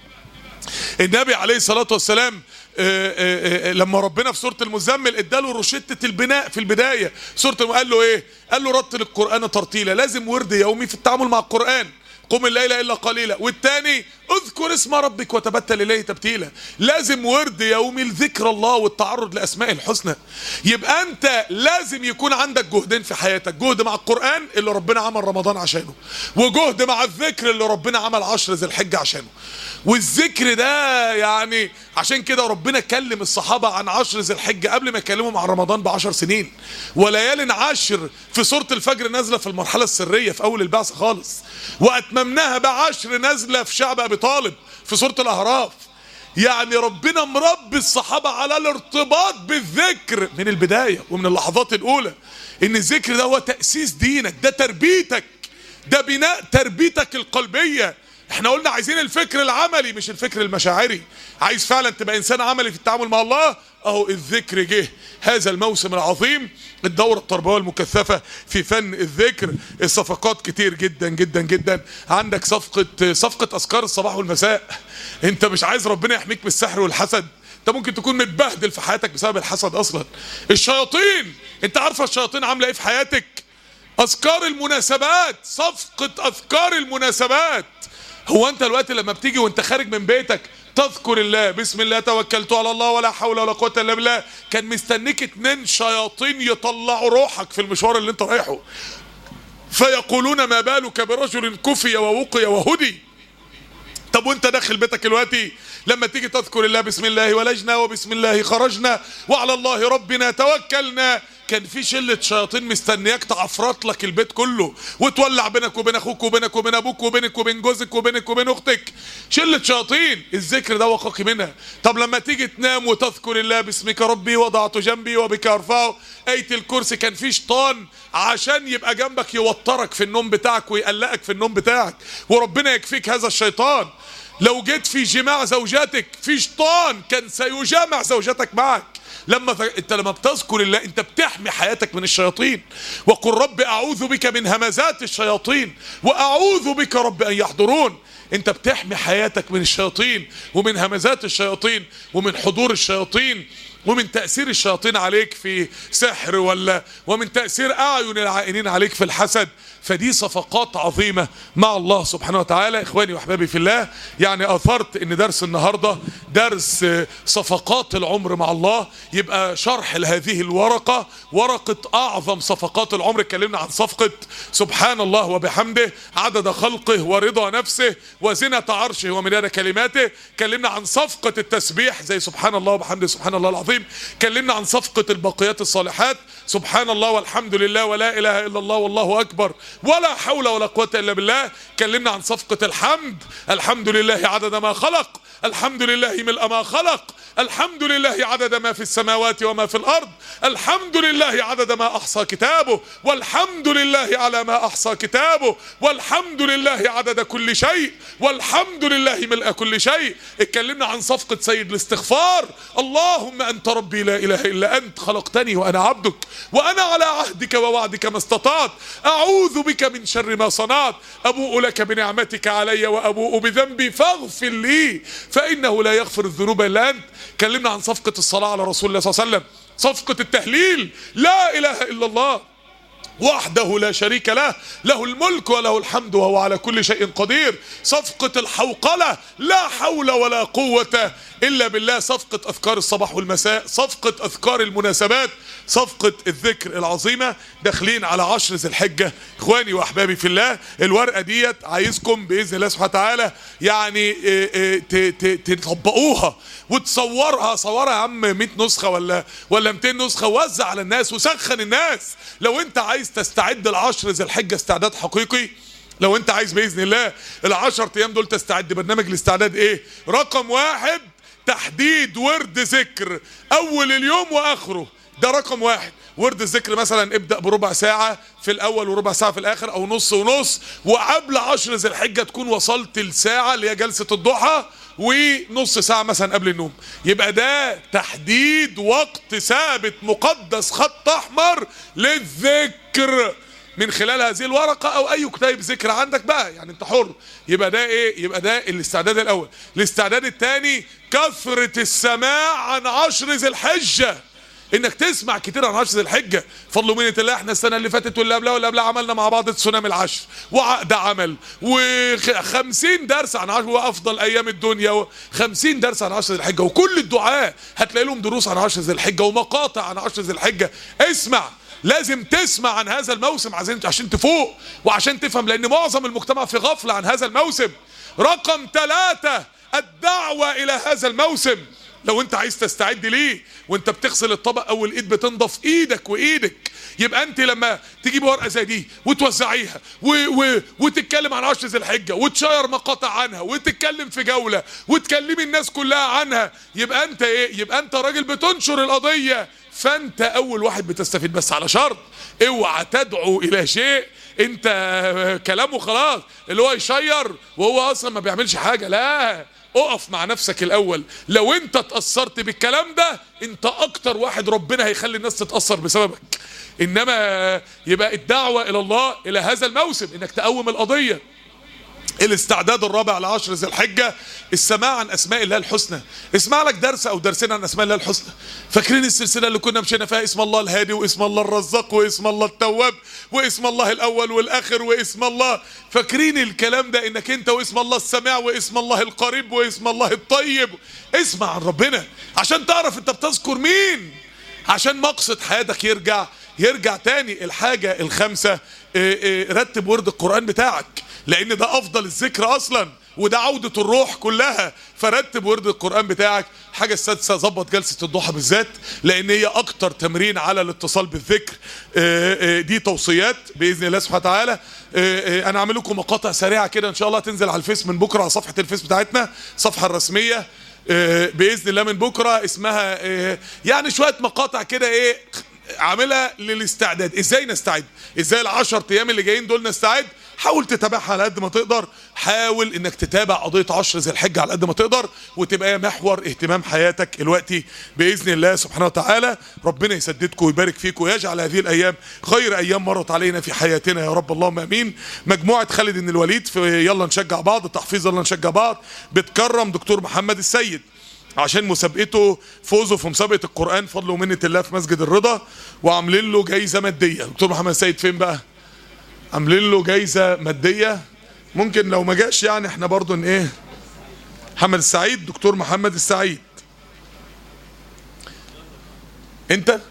النبي عليه الصلاه والسلام آآ آآ لما ربنا في سوره المزمل اداله روشته البناء في البدايه سوره قال له ايه قال له رتل القران ترتيلا لازم ورد يومي في التعامل مع القران قم الليل الا قليلا والتاني اذكر اسم ربك وتبتل اليه تبتيلا لازم ورد يومي لذكر الله والتعرض لاسماء الحسنى يبقى انت لازم يكون عندك جهدين في حياتك جهد مع القران اللي ربنا عمل رمضان عشانه وجهد مع الذكر اللي ربنا عمل عشر ذي الحجه عشانه والذكر ده يعني عشان كده ربنا كلم الصحابة عن عشر ذي الحجة قبل ما يكلمهم عن رمضان بعشر سنين وليال عشر في سورة الفجر نازلة في المرحلة السرية في أول البعث خالص وأتممناها بعشر نازلة في شعب أبي طالب في سورة الأهراف يعني ربنا مربي الصحابة على الارتباط بالذكر من البداية ومن اللحظات الأولى إن الذكر ده هو تأسيس دينك ده تربيتك ده بناء تربيتك القلبية احنا قلنا عايزين الفكر العملي مش الفكر المشاعري عايز فعلا تبقى انسان عملي في التعامل مع الله اهو الذكر جه هذا الموسم العظيم الدورة التربوية المكثفة في فن الذكر الصفقات كتير جدا جدا جدا عندك صفقة صفقة اذكار الصباح والمساء انت مش عايز ربنا يحميك من السحر والحسد انت ممكن تكون متبهدل في حياتك بسبب الحسد اصلا الشياطين انت عارفه الشياطين عامله ايه في حياتك اذكار المناسبات صفقة اذكار المناسبات هو انت الوقت لما بتيجي وانت خارج من بيتك تذكر الله بسم الله توكلت على الله ولا حول ولا قوه الا بالله كان مستنيك اتنين شياطين يطلعوا روحك في المشوار اللي انت رايحه فيقولون ما بالك برجل كفي ووقي وهدي طب وانت داخل بيتك دلوقتي لما تيجي تذكر الله بسم الله ولجنا وبسم الله خرجنا وعلى الله ربنا توكلنا كان في شله شياطين مستنياك تعفرط لك البيت كله وتولع بينك وبين اخوك وبينك وبين ابوك وبينك وبين جوزك وبينك وبين اختك شله شياطين الذكر ده وقاك منها طب لما تيجي تنام وتذكر الله باسمك ربي وضعت جنبي وبك ارفعه ايه الكرسي كان في شيطان عشان يبقى جنبك يوترك في النوم بتاعك ويقلقك في النوم بتاعك وربنا يكفيك هذا الشيطان لو جيت في جماع زوجاتك في شيطان كان سيجامع زوجتك معك لما ف... انت لما بتذكر الله انت بتحمي حياتك من الشياطين وقل رب اعوذ بك من همزات الشياطين واعوذ بك رب ان يحضرون انت بتحمي حياتك من الشياطين ومن همزات الشياطين ومن حضور الشياطين ومن تأثير الشياطين عليك في سحر ولا ومن تأثير أعين العائنين عليك في الحسد فدي صفقات عظيمة مع الله سبحانه وتعالى إخواني وأحبابي في الله يعني أثرت أن درس النهاردة درس صفقات العمر مع الله يبقى شرح لهذه الورقة ورقة أعظم صفقات العمر اتكلمنا عن صفقة سبحان الله وبحمده عدد خلقه ورضا نفسه وزنة عرشه ومداد كلماته اتكلمنا عن صفقة التسبيح زي سبحان الله وبحمده سبحان الله العظيم اتكلمنا عن صفقة البقيات الصالحات سبحان الله والحمد لله ولا إله إلا الله والله أكبر ولا حول ولا قوة إلا بالله اتكلمنا عن صفقة الحمد الحمد لله عدد ما خلق الحمد لله ملء ما خلق الحمد لله عدد ما في السماوات وما في الأرض الحمد لله عدد ما أحصى كتابه والحمد لله على ما أحصى كتابه والحمد لله عدد كل شيء والحمد لله ملء كل شيء اتكلمنا عن صفقة سيد الاستغفار اللهم أنت ربي لا إله إلا أنت خلقتني وأنا عبدك وأنا على عهدك ووعدك ما استطعت أعوذ بك من شر ما صنعت أبوء لك بنعمتك علي وأبوء بذنبي فاغفر لي فإنه لا يغفر الذنوب إلا أنت كلمنا عن صفقة الصلاة على رسول الله صلى الله عليه وسلم صفقة التهليل لا إله إلا الله وحده لا شريك له له الملك وله الحمد وهو على كل شيء قدير صفقة الحوقلة لا حول ولا قوة إلا بالله صفقة أذكار الصباح والمساء صفقة أذكار المناسبات صفقة الذكر العظيمة داخلين على عشر ذي الحجة إخواني وأحبابي في الله الورقة ديت عايزكم بإذن الله سبحانه وتعالى يعني تطبقوها وتصورها صورها يا عم 100 نسخة ولا ولا 200 نسخة وزع على الناس وسخن الناس لو أنت عايز تستعد العشر ذي الحجة استعداد حقيقي لو انت عايز باذن الله العشر ايام دول تستعد برنامج الاستعداد ايه رقم واحد تحديد ورد ذكر اول اليوم واخره ده رقم واحد ورد الذكر مثلا ابدا بربع ساعه في الاول وربع ساعه في الاخر او نص ونص وقبل عشر ذي الحجه تكون وصلت الساعه اللي هي جلسه الضحى ونص ساعة مثلا قبل النوم يبقى ده تحديد وقت ثابت مقدس خط أحمر للذكر من خلال هذه الورقة أو أي كتاب ذكر عندك بقى يعني أنت حر يبقى ده إيه؟ يبقى ده الاستعداد الأول الاستعداد الثاني كثرة السماع عن عشر ذي الحجة انك تسمع كتير عن عشر ذي الحجه فضل ومنه الله احنا السنه اللي فاتت واللي قبلها واللي قبلها عملنا مع بعض تسونامي العشر وعقد عمل و50 درس عن عشر وافضل ايام الدنيا و50 درس عن عشر ذي الحجه وكل الدعاء هتلاقي لهم دروس عن عشر ذي الحجه ومقاطع عن عشر ذي الحجه اسمع لازم تسمع عن هذا الموسم عشان عشان تفوق وعشان تفهم لان معظم المجتمع في غفله عن هذا الموسم رقم ثلاثة الدعوة إلى هذا الموسم لو انت عايز تستعد ليه وانت بتغسل الطبق او الايد بتنضف ايدك وايدك يبقى انت لما تجيب ورقه زي دي وتوزعيها و و وتتكلم عن عشر ذي الحجه وتشير مقاطع عنها وتتكلم في جوله وتكلمي الناس كلها عنها يبقى انت ايه يبقى انت راجل بتنشر القضيه فانت اول واحد بتستفيد بس على شرط اوعى تدعو الى شيء انت كلامه خلاص اللي هو يشير وهو اصلا ما بيعملش حاجه لا اقف مع نفسك الاول لو انت اتاثرت بالكلام ده انت اكتر واحد ربنا هيخلي الناس تتاثر بسببك انما يبقى الدعوه الى الله الى هذا الموسم انك تقوم القضيه الاستعداد الرابع لعشر ذي الحجة السماع عن أسماء الله الحسنى اسمع لك درس أو درسين عن أسماء الله الحسنى فاكرين السلسلة اللي كنا مشينا فيها اسم الله الهادي واسم الله الرزاق واسم الله التواب واسم الله الأول والآخر واسم الله فاكرين الكلام ده إنك أنت واسم الله السميع واسم الله القريب واسم الله الطيب اسمع عن ربنا عشان تعرف أنت بتذكر مين عشان مقصد حياتك يرجع يرجع تاني الحاجة الخامسة اه اه رتب ورد القرآن بتاعك لان ده افضل الذكر اصلا وده عودة الروح كلها فرتب ورد القرآن بتاعك حاجة السادسة ظبط جلسة الضحى بالذات لان هي اكتر تمرين على الاتصال بالذكر دي توصيات باذن الله سبحانه وتعالى انا اعمل لكم مقاطع سريعة كده ان شاء الله تنزل على الفيس من بكرة على صفحة الفيس بتاعتنا الصفحة الرسمية باذن الله من بكرة اسمها يعني شوية مقاطع كده ايه عاملها للاستعداد ازاي نستعد ازاي العشر ايام اللي جايين دول نستعد حاول تتابعها على قد ما تقدر حاول انك تتابع قضيه عشر ذي الحجه على قد ما تقدر وتبقى محور اهتمام حياتك دلوقتي باذن الله سبحانه وتعالى ربنا يسددكم ويبارك فيكم ويجعل هذه الايام خير ايام مرت علينا في حياتنا يا رب اللهم امين مجموعه خالد بن الوليد في يلا نشجع بعض التحفيظ يلا نشجع بعض بتكرم دكتور محمد السيد عشان مسابقته فوزه في مسابقه القران فضل ومنه الله في مسجد الرضا وعاملين له جايزه ماديه دكتور محمد السيد فين بقى عاملين له جايزه ماديه ممكن لو ما جاش يعني احنا برضو ان ايه محمد السعيد دكتور محمد السعيد انت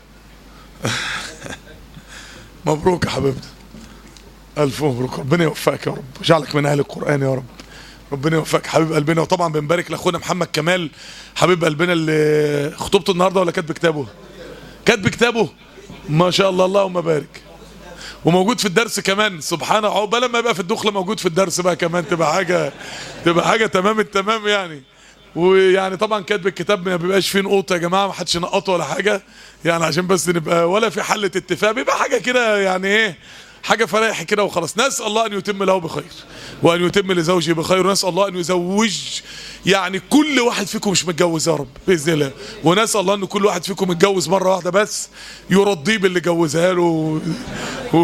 مبروك يا حبيبتي الف مبروك ربنا يوفقك يا رب ويجعلك من اهل القران يا رب ربنا يوفقك حبيب قلبنا وطبعا بنبارك لاخونا محمد كمال حبيب قلبنا اللي خطوبته النهارده ولا كاتب كتابه كاتب كتابه ما شاء الله اللهم بارك وموجود في الدرس كمان سبحان الله عقبال لما يبقى في الدخله موجود في الدرس بقى كمان تبقى حاجه تبقى حاجه تمام التمام يعني ويعني طبعا كاتب الكتاب ما بيبقاش فيه نقطه يا جماعه ما حدش نقطه ولا حاجه يعني عشان بس نبقى ولا في حله اتفاق بيبقى حاجه كده يعني ايه حاجه فريحي كده وخلاص نسال الله ان يتم له بخير وان يتم لزوجه بخير ونسال الله ان يزوج يعني كل واحد فيكم مش متجوز يا رب باذن الله ونسال الله ان كل واحد فيكم متجوز مره واحده بس يرضيه باللي جوزها له و...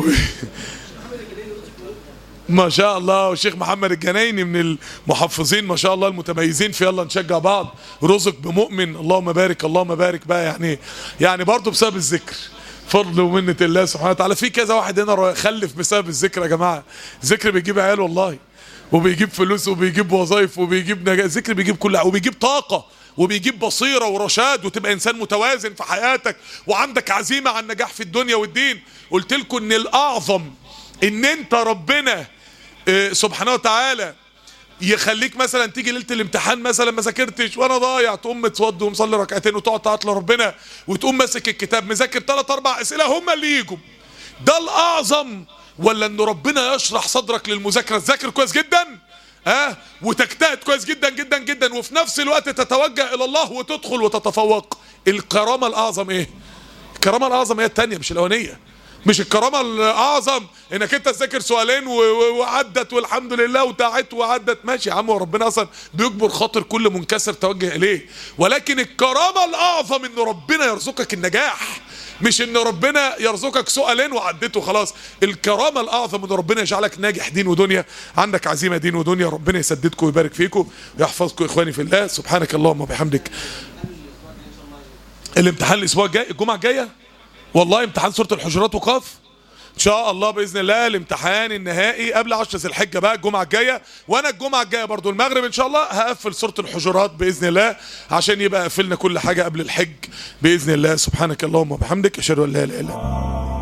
ما شاء الله والشيخ محمد الجنايني من المحفظين ما شاء الله المتميزين في يلا نشجع بعض رزق بمؤمن اللهم بارك اللهم بارك بقى يعني يعني برضه بسبب الذكر فضل ومنة الله سبحانه وتعالى في كذا واحد هنا خلف بسبب الذكر يا جماعه الذكر بيجيب عيال والله وبيجيب فلوس وبيجيب وظايف وبيجيب نجاح الذكر بيجيب كل وبيجيب طاقه وبيجيب بصيره ورشاد وتبقى انسان متوازن في حياتك وعندك عزيمه على النجاح في الدنيا والدين قلت لكم ان الاعظم ان انت ربنا اه سبحانه وتعالى يخليك مثلا تيجي ليله الامتحان مثلا ما ذاكرتش وانا ضايع تقوم متوضي ومصلي ركعتين وتقعد تعطل لربنا وتقوم ماسك الكتاب مذاكر ثلاث اربع اسئله هم اللي يجوا ده الاعظم ولا ان ربنا يشرح صدرك للمذاكره تذاكر كويس جدا ها أه؟ وتجتهد كويس جدا جدا جدا وفي نفس الوقت تتوجه الى الله وتدخل وتتفوق الكرامه الاعظم ايه الكرامه الاعظم هي الثانيه مش الاولانيه مش الكرامه الاعظم انك انت تذاكر سؤالين وعدت والحمد لله وتعت وعدت ماشي يا عم وربنا اصلا بيجبر خاطر كل منكسر توجه اليه ولكن الكرامه الاعظم ان ربنا يرزقك النجاح مش ان ربنا يرزقك سؤالين وعديته خلاص الكرامه الاعظم ان ربنا يجعلك ناجح دين ودنيا عندك عزيمه دين ودنيا ربنا يسددكم ويبارك فيكم ويحفظكم اخواني في الله سبحانك اللهم وبحمدك الامتحان الاسبوع الجاي الجمعه الجايه والله امتحان سوره الحجرات وقاف ان شاء الله باذن الله الامتحان النهائي قبل 10 ذي الحجه بقى الجمعه الجايه وانا الجمعه الجايه برضو المغرب ان شاء الله هقفل سوره الحجرات باذن الله عشان يبقى قفلنا كل حاجه قبل الحج باذن الله سبحانك اللهم وبحمدك اشهد ان لا اله الا انت